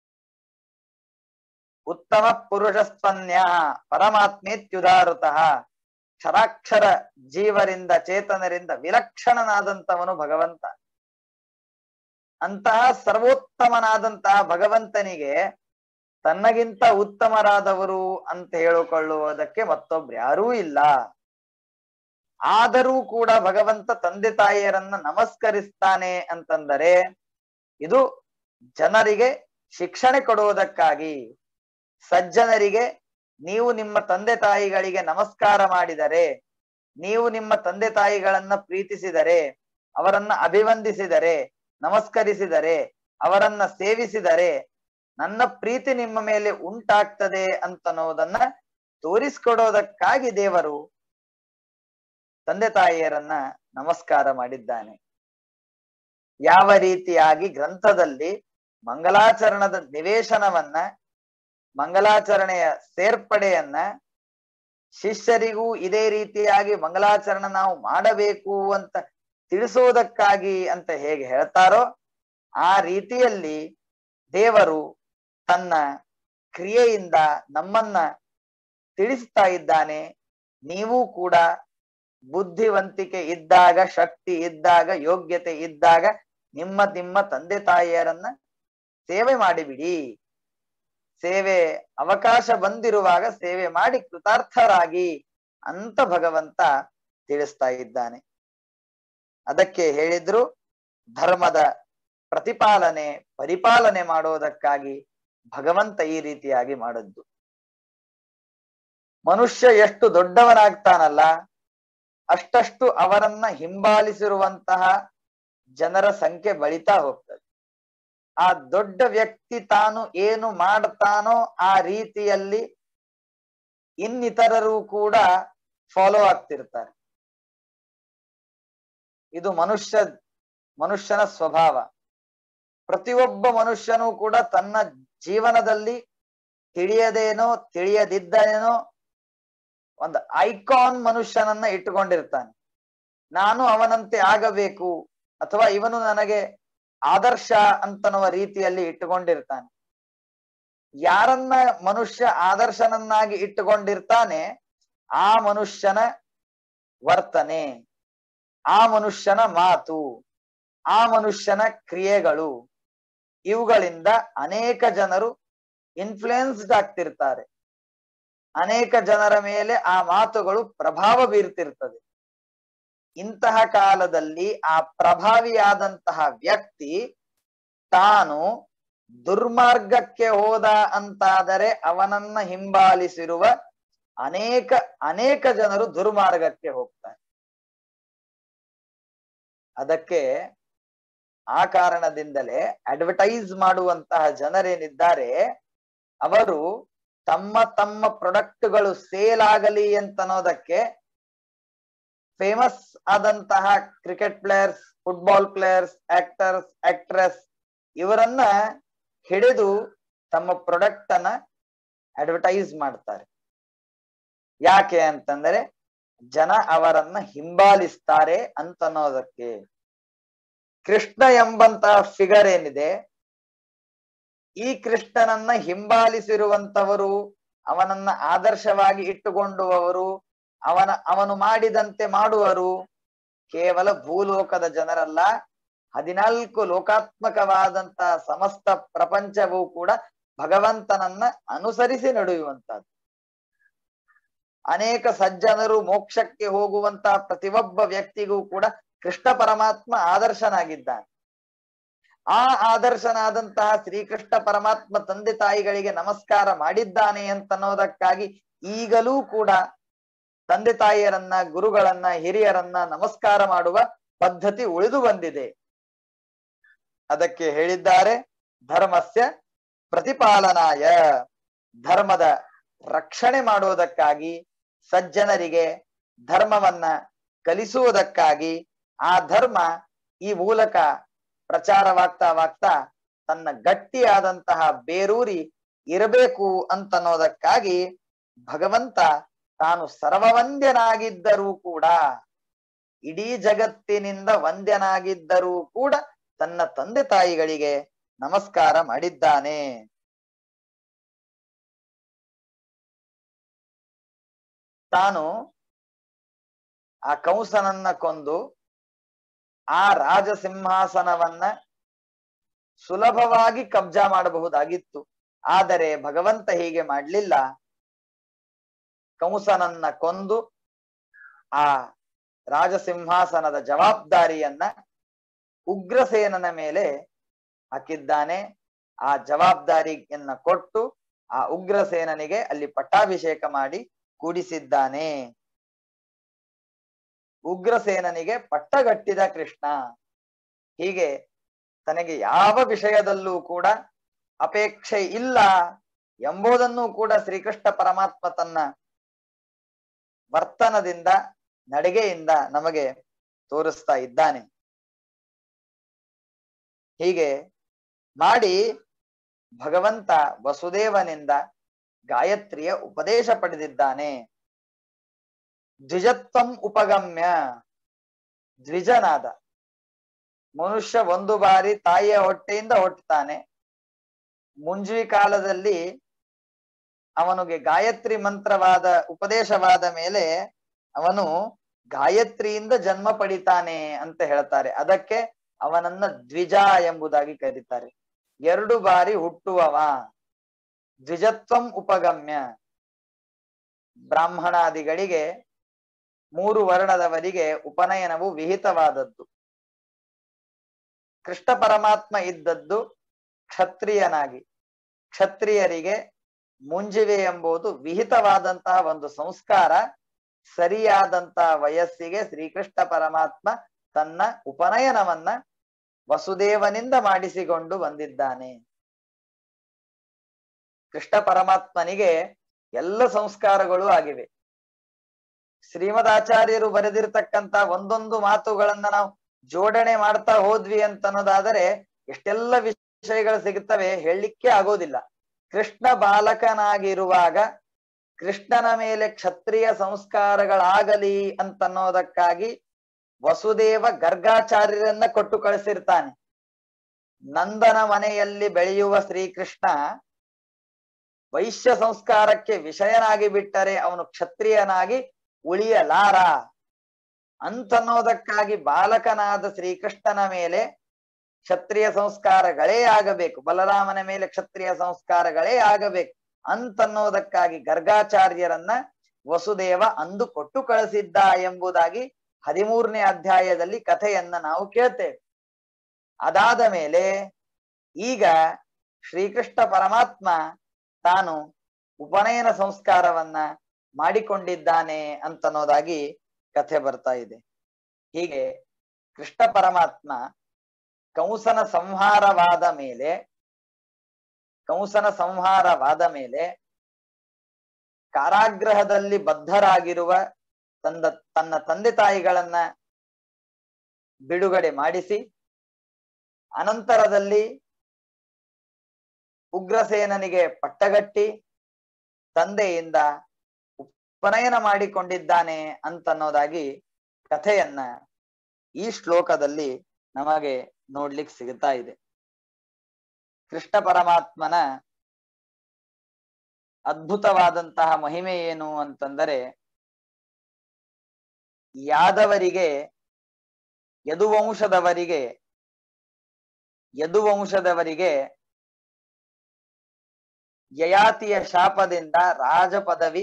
ಉತ್ತಮ ಪುರುಷಸ್ಪನ್ಯ ಪರಮಾತ್ಮೇತ್ಯುದಾರುತಃ ಕ್ಷರಾಕ್ಷರ ಜೀವರಿಂದ ಚೇತನರಿಂದ ವಿಲಕ್ಷಣನಾದಂತವನು ಭಗವಂತ ಅಂತಹ ಸರ್ವೋತ್ತಮನಾದಂತಹ ಭಗವಂತನಿಗೆ ತನ್ನಗಿಂತ ಉತ್ತಮರಾದವರು ಅಂತ ಹೇಳಿಕೊಳ್ಳುವುದಕ್ಕೆ ಮತ್ತೊಬ್ರು ಯಾರೂ ಇಲ್ಲ ಆದರೂ ಕೂಡ ಭಗವಂತ ತಂದೆ ತಾಯಿಯರನ್ನ ನಮಸ್ಕರಿಸ್ತಾನೆ ಅಂತಂದರೆ ಇದು ಜನರಿಗೆ ಶಿಕ್ಷಣೆ ಕೊಡುವುದಕ್ಕಾಗಿ ಸಜ್ಜನರಿಗೆ ನೀವು ನಿಮ್ಮ ತಂದೆ ತಾಯಿಗಳಿಗೆ ನಮಸ್ಕಾರ ಮಾಡಿದರೆ ನೀವು ನಿಮ್ಮ ತಂದೆ ತಾಯಿಗಳನ್ನ ಪ್ರೀತಿಸಿದರೆ ಅವರನ್ನ ಅಭಿವಂದಿಸಿದರೆ ನಮಸ್ಕರಿಸಿದರೆ ಅವರನ್ನ ಸೇವಿಸಿದರೆ ನನ್ನ ಪ್ರೀತಿ ನಿಮ್ಮ ಮೇಲೆ ಉಂಟಾಗ್ತದೆ ಅಂತನ್ನೋದನ್ನ ತೋರಿಸ್ಕೊಡೋದಕ್ಕಾಗಿ ದೇವರು ತಂದೆ ತಾಯಿಯರನ್ನ ನಮಸ್ಕಾರ ಮಾಡಿದ್ದಾನೆ ಯಾವ ರೀತಿಯಾಗಿ ಗ್ರಂಥದಲ್ಲಿ ಮಂಗಲಾಚರಣದ ನಿವೇಶನವನ್ನ ಮಂಗಲಾಚರಣೆಯ ಸೇರ್ಪಡೆಯನ್ನ ಶಿಷ್ಯರಿಗೂ ಇದೇ ರೀತಿಯಾಗಿ ಮಂಗಲಾಚರಣ ನಾವು ಮಾಡಬೇಕು ಅಂತ ತಿಳಿಸೋದಕ್ಕಾಗಿ ಅಂತ ಹೇಗೆ ಹೇಳ್ತಾರೋ ಆ ರೀತಿಯಲ್ಲಿ ದೇವರು ತನ್ನ ಕ್ರಿಯೆಯಿಂದ ನಮ್ಮನ್ನ ತಿಳಿಸ್ತಾ ಇದ್ದಾನೆ ನೀವು ಕೂಡ ಬುದ್ಧಿವಂತಿಕೆ ಇದ್ದಾಗ ಶಕ್ತಿ ಇದ್ದಾಗ ಯೋಗ್ಯತೆ ಇದ್ದಾಗ ನಿಮ್ಮ ನಿಮ್ಮ ತಂದೆ ತಾಯಿಯರನ್ನ ಸೇವೆ ಮಾಡಿಬಿಡಿ ಸೇವೆ ಅವಕಾಶ ಬಂದಿರುವಾಗ ಸೇವೆ ಮಾಡಿ ಕೃತಾರ್ಥರಾಗಿ ಅಂತ ಭಗವಂತ ತಿಳಿಸ್ತಾ ಇದ್ದಾನೆ ಅದಕ್ಕೆ ಹೇಳಿದ್ರು ಧರ್ಮದ ಪ್ರತಿಪಾಲನೆ ಪರಿಪಾಲನೆ ಮಾಡೋದಕ್ಕಾಗಿ ಭಗವಂತ ಈ ರೀತಿಯಾಗಿ ಮಾಡದ್ದು ಮನುಷ್ಯ ಎಷ್ಟು ದೊಡ್ಡವನಾಗ್ತಾನಲ್ಲ ಅಷ್ಟಷ್ಟು ಅವರನ್ನ ಹಿಂಬಾಲಿಸಿರುವಂತಹ ಜನರ ಸಂಖ್ಯೆ ಬಳಿತಾ ಹೋಗ್ತದೆ ಆ ದೊಡ್ಡ ವ್ಯಕ್ತಿ ತಾನು ಏನು ಮಾಡ್ತಾನೋ ಆ ರೀತಿಯಲ್ಲಿ ಇನ್ನಿತರರು ಕೂಡ ಫಾಲೋ ಆಗ್ತಿರ್ತಾರೆ ಇದು ಮನುಷ್ಯ ಮನುಷ್ಯನ ಸ್ವಭಾವ ಪ್ರತಿಯೊಬ್ಬ ಮನುಷ್ಯನೂ ಕೂಡ ತನ್ನ ಜೀವನದಲ್ಲಿ ತಿಳಿಯದೇನೋ ತಿಳಿಯದಿದ್ದನೇನೋ ಒಂದು ಐಕಾನ್ ಮನುಷ್ಯನನ್ನ ಇಟ್ಟುಕೊಂಡಿರ್ತಾನೆ ನಾನು ಅವನಂತೆ ಆಗಬೇಕು ಅಥವಾ ಇವನು ನನಗೆ ಆದರ್ಶ ಅಂತನ್ನುವ ರೀತಿಯಲ್ಲಿ ಇಟ್ಟುಕೊಂಡಿರ್ತಾನೆ ಯಾರನ್ನ ಮನುಷ್ಯ ಆದರ್ಶನನ್ನಾಗಿ ಇಟ್ಟುಕೊಂಡಿರ್ತಾನೆ ಆ ಮನುಷ್ಯನ ವರ್ತನೆ ಆ ಮನುಷ್ಯನ ಮಾತು ಆ ಮನುಷ್ಯನ ಕ್ರಿಯೆಗಳು ಇವುಗಳಿಂದ ಅನೇಕ ಜನರು ಇನ್ಫ್ಲುಯೆನ್ಸ್ಡ್ ಆಗ್ತಿರ್ತಾರೆ ಅನೇಕ ಜನರ ಮೇಲೆ ಆ ಮಾತುಗಳು ಪ್ರಭಾವ ಬೀರ್ತಿರ್ತದೆ ಇಂತಹ ಕಾಲದಲ್ಲಿ ಆ ಪ್ರಭಾವಿಯಾದಂತಹ ವ್ಯಕ್ತಿ ತಾನು ದುರ್ಮಾರ್ಗಕ್ಕೆ ಹೋದ ಅಂತಾದರೆ ಅವನನ್ನ ಹಿಂಬಾಲಿಸಿರುವ ಅನೇಕ ಅನೇಕ ಜನರು ದುರ್ಮಾರ್ಗಕ್ಕೆ ಹೋಗ್ತಾರೆ ಅದಕ್ಕೆ ಆ ಕಾರಣದಿಂದಲೇ ಅಡ್ವರ್ಟೈಸ್ ಮಾಡುವಂತಹ ಜನರೇನಿದ್ದಾರೆ ಅವರು ತಮ್ಮ ತಮ್ಮ ಪ್ರಾಡಕ್ಟ್ಗಳು ಸೇಲ್ ಆಗಲಿ ಅಂತನ್ನೋದಕ್ಕೆ ಫೇಮಸ್ ಆದಂತಹ cricket players football players actors actress ಇವರನ್ನ ಹಿಡಿದು ತಮ್ಮ ಪ್ರಾಡಕ್ಟ್ ಅನ್ನ ಅಡ್ವರ್ಟೈಸ್ ಮಾಡ್ತಾರೆ ಯಾಕೆ ಅಂತಂದ್ರೆ ಜನ ಅವರನ್ನ ಹಿಂಬಾಲಿಸ್ತಾರೆ ಅಂತನ್ನೋದಕ್ಕೆ ಕೃಷ್ಣ ಎಂಬಂತಹ ಫಿಗರ್ ಏನಿದೆ ಈ ಕೃಷ್ಣನನ್ನ ಹಿಂಬಾಲಿಸಿರುವಂತವರು ಅವನನ್ನ ಆದರ್ಶವಾಗಿ ಇಟ್ಟುಕೊಂಡುವವರು ಅವನ ಅವನು ಮಾಡಿದಂತೆ ಮಾಡುವರು ಕೇವಲ ಭೂಲೋಕದ ಜನರಲ್ಲ ಹದಿನಾಲ್ಕು ಲೋಕಾತ್ಮಕವಾದಂತಹ ಸಮಸ್ತ ಪ್ರಪಂಚವೂ ಕೂಡ ಭಗವಂತನನ್ನ ಅನುಸರಿಸಿ ನಡೆಯುವಂತಹದ್ದು ಅನೇಕ ಸಜ್ಜನರು ಮೋಕ್ಷಕ್ಕೆ ಹೋಗುವಂತಹ ಪ್ರತಿಯೊಬ್ಬ ವ್ಯಕ್ತಿಗೂ ಕೂಡ ಕೃಷ್ಣ ಪರಮಾತ್ಮ ಆದರ್ಶನಾಗಿದ್ದಾನೆ ಆ ಆದರ್ಶನಾದಂತಹ ಶ್ರೀಕೃಷ್ಣ ಪರಮಾತ್ಮ ತಂದೆ ತಾಯಿಗಳಿಗೆ ನಮಸ್ಕಾರ ಮಾಡಿದ್ದಾನೆ ಅಂತನ್ನೋದಕ್ಕಾಗಿ ಈಗಲೂ ಕೂಡ ತಂದೆ ತಾಯಿಯರನ್ನ ಗುರುಗಳನ್ನ ಹಿರಿಯರನ್ನ ನಮಸ್ಕಾರ ಮಾಡುವ ಪದ್ಧತಿ ಉಳಿದು ಬಂದಿದೆ ಅದಕ್ಕೆ ಹೇಳಿದ್ದಾರೆ ಧರ್ಮಸ್ಯ ಪ್ರತಿಪಾಲನಾಯ ಧರ್ಮದ ರಕ್ಷಣೆ ಮಾಡುವುದಕ್ಕಾಗಿ ಸಜ್ಜನರಿಗೆ ಧರ್ಮವನ್ನ ಕಲಿಸುವುದಕ್ಕಾಗಿ ಆ ಧರ್ಮ ಈ ಮೂಲಕ ಪ್ರಚಾರವಾಗ್ತಾ ವಾಗ್ತಾ ತನ್ನ ಗಟ್ಟಿಯಾದಂತಹ ಬೇರೂರಿ ಇರಬೇಕು ಅಂತನ್ನೋದಕ್ಕಾಗಿ ಭಗವಂತ ತಾನು ಸರ್ವವಂದ್ಯನಾಗಿದ್ದರೂ ಕೂಡ ಇಡೀ ಜಗತ್ತಿನಿಂದ ವಂದ್ಯನಾಗಿದ್ದರೂ ಕೂಡ ತನ್ನ ತಂದೆ ತಾಯಿಗಳಿಗೆ ನಮಸ್ಕಾರ ಮಾಡಿದ್ದಾನೆ ತಾನು ಆ ಕಂಸನನ್ನ ಕೊಂದು ಆ ರಾಜಸಿಂಹಾಸನವನ್ನ ಸುಲಭವಾಗಿ ಕಬ್ಜಾ ಮಾಡಬಹುದಾಗಿತ್ತು ಆದರೆ ಭಗವಂತ ಹೀಗೆ ಮಾಡ್ಲಿಲ್ಲ ಕಂಸನನ್ನ ಕೊಂದು ಆ ರಾಜಸಿಂಹಾಸನದ ಜವಾಬ್ದಾರಿಯನ್ನ ಉಗ್ರಸೇನನ ಮೇಲೆ ಹಾಕಿದ್ದಾನೆ ಆ ಜವಾಬ್ದಾರಿಯನ್ನ ಕೊಟ್ಟು ಆ ಉಗ್ರಸೇನನಿಗೆ ಅಲ್ಲಿ ಪಟ್ಟಾಭಿಷೇಕ ಮಾಡಿ ಕೂಡಿಸಿದ್ದಾನೆ ಉಗ್ರಸೇನನಿಗೆ ಪಟ್ಟಗಟ್ಟಿದ ಕೃಷ್ಣ ಹೀಗೆ ತನಗೆ ಯಾವ ವಿಷಯದಲ್ಲೂ ಕೂಡ ಅಪೇಕ್ಷೆ ಇಲ್ಲ ಎಂಬುದನ್ನು ಕೂಡ ಶ್ರೀಕೃಷ್ಣ ಪರಮಾತ್ಮ ತನ್ನ ವರ್ತನದಿಂದ ನಡಿಗೆಯಿಂದ ನಮಗೆ ತೋರಿಸ್ತಾ ಇದ್ದಾನೆ ಹೀಗೆ ಮಾಡಿ ಭಗವಂತ ವಸುದೇವನಿಂದ ಗಾಯತ್ರಿಯ ಉಪದೇಶ ಪಡೆದಿದ್ದಾನೆ ದ್ವಿಜತ್ವಂ ಉಪಗಮ್ಯ ದ್ವಿಜನಾದ ಮನುಷ್ಯ ಒಂದು ಬಾರಿ ತಾಯಿಯ ಹೊಟ್ಟೆಯಿಂದ ಹುಟ್ಟುತ್ತಾನೆ ಮುಂಜಿ ಕಾಲದಲ್ಲಿ ಅವನಿಗೆ ಗಾಯತ್ರಿ ಮಂತ್ರವಾದ ಉಪದೇಶವಾದ ಮೇಲೆ ಅವನು ಗಾಯತ್ರಿಯಿಂದ ಜನ್ಮ ಪಡಿತಾನೆ ಅಂತ ಹೇಳ್ತಾರೆ ಅದಕ್ಕೆ ಅವನನ್ನ ದ್ವಿಜ ಎಂಬುದಾಗಿ ಕರೀತಾರೆ ಎರಡು ಬಾರಿ ಹುಟ್ಟುವವ ದ್ವಿಜತ್ವಂ ಉಪಗಮ್ಯ ಬ್ರಾಹ್ಮಣಾದಿಗಳಿಗೆ ಮೂರು ವರ್ಣದವರಿಗೆ ಉಪನಯನವು ವಿಹಿತವಾದದ್ದು ಕೃಷ್ಣ ಪರಮಾತ್ಮ ಇದ್ದದ್ದು ಕ್ಷತ್ರಿಯನಾಗಿ ಕ್ಷತ್ರಿಯರಿಗೆ ಮುಂಜಿವೆ ಎಂಬುದು ವಿಹಿತವಾದಂತಹ ಒಂದು ಸಂಸ್ಕಾರ ಸರಿಯಾದಂತಹ ವಯಸ್ಸಿಗೆ ಶ್ರೀಕೃಷ್ಣ ಪರಮಾತ್ಮ ತನ್ನ ಉಪನಯನವನ್ನ ವಸುದೇವನಿಂದ ಮಾಡಿಸಿಕೊಂಡು ಬಂದಿದ್ದಾನೆ ಕೃಷ್ಣ ಪರಮಾತ್ಮನಿಗೆ ಎಲ್ಲ ಸಂಸ್ಕಾರಗಳು ಆಗಿವೆ ಶ್ರೀಮದಾಚಾರ್ಯರು ಬರೆದಿರ್ತಕ್ಕಂತ ಒಂದೊಂದು ಮಾತುಗಳನ್ನ ನಾವು ಜೋಡಣೆ ಮಾಡ್ತಾ ಹೋದ್ವಿ ಅಂತ ಅನ್ನೋದಾದರೆ ಎಷ್ಟೆಲ್ಲ ವಿಷಯಗಳು ಸಿಗುತ್ತವೆ ಹೇಳಲಿಕ್ಕೆ ಆಗೋದಿಲ್ಲ ಕೃಷ್ಣ ಬಾಲಕನಾಗಿರುವಾಗ ಕೃಷ್ಣನ ಮೇಲೆ ಕ್ಷತ್ರಿಯ ಸಂಸ್ಕಾರಗಳಾಗಲಿ ಅಂತನ್ನೋದಕ್ಕಾಗಿ ವಸುದೇವ ಗರ್ಗಾಚಾರ್ಯರನ್ನ ಕೊಟ್ಟು ಕಳಿಸಿರ್ತಾನೆ ನಂದನ ಮನೆಯಲ್ಲಿ ಬೆಳೆಯುವ ಶ್ರೀಕೃಷ್ಣ ವೈಶ್ಯ ಸಂಸ್ಕಾರಕ್ಕೆ ವಿಷಯನಾಗಿ ಬಿಟ್ಟರೆ ಅವನು ಕ್ಷತ್ರಿಯನಾಗಿ ಉಳಿಯಲಾರ ಅಂತನ್ನೋದಕ್ಕಾಗಿ ಬಾಲಕನಾದ ಶ್ರೀಕೃಷ್ಣನ ಮೇಲೆ ಕ್ಷತ್ರಿಯ ಸಂಸ್ಕಾರಗಳೇ ಆಗಬೇಕು ಬಲರಾಮನ ಮೇಲೆ ಕ್ಷತ್ರಿಯ ಸಂಸ್ಕಾರಗಳೇ ಆಗಬೇಕು ಅಂತನ್ನೋದಕ್ಕಾಗಿ ಗರ್ಗಾಚಾರ್ಯರನ್ನ ವಸುದೇವ ಅಂದು ಕೊಟ್ಟು ಕಳಿಸಿದ್ದ ಎಂಬುದಾಗಿ ಹದಿಮೂರನೇ ಅಧ್ಯಾಯದಲ್ಲಿ ಕಥೆಯನ್ನ ನಾವು ಕೇಳ್ತೇವೆ ಅದಾದ ಮೇಲೆ ಈಗ ಶ್ರೀಕೃಷ್ಣ ಪರಮಾತ್ಮ ತಾನು ಉಪನಯನ ಸಂಸ್ಕಾರವನ್ನ ಮಾಡಿಕೊಂಡಿದ್ದಾನೆ ಅಂತನ್ನೋದಾಗಿ ಕಥೆ ಬರ್ತಾ ಇದೆ ಹೀಗೆ ಕೃಷ್ಣ ಪರಮಾತ್ಮ ಕಂಸನ ಸಂಹಾರವಾದ ಮೇಲೆ ಕಂಸನ ಸಂಹಾರವಾದ ಮೇಲೆ ಕಾರಾಗೃಹದಲ್ಲಿ ಬದ್ಧರಾಗಿರುವ ತಂದ ತನ್ನ ತಂದೆ ತಾಯಿಗಳನ್ನ ಬಿಡುಗಡೆ ಮಾಡಿಸಿ ಅನಂತರದಲ್ಲಿ ಉಗ್ರಸೇನನಿಗೆ ಪಟ್ಟಗಟ್ಟಿ ತಂದೆಯಿಂದ ಉಪನಯನ ಮಾಡಿಕೊಂಡಿದ್ದಾನೆ ಅಂತನ್ನೋದಾಗಿ ಕಥೆಯನ್ನ ಈ ಶ್ಲೋಕದಲ್ಲಿ ನಮಗೆ ನೋಡ್ಲಿಕ್ಕೆ ಸಿಗುತ್ತಾ ಇದೆ ಕೃಷ್ಣ ಪರಮಾತ್ಮನ ಅದ್ಭುತವಾದಂತಹ ಮಹಿಮೆ ಏನು ಅಂತಂದರೆ ಯಾದವರಿಗೆ ಯದುವಂಶದವರಿಗೆ ಯದುವಂಶದವರಿಗೆ ಯಯಾತಿಯ ಶಾಪದಿಂದ ರಾಜ ಪದವಿ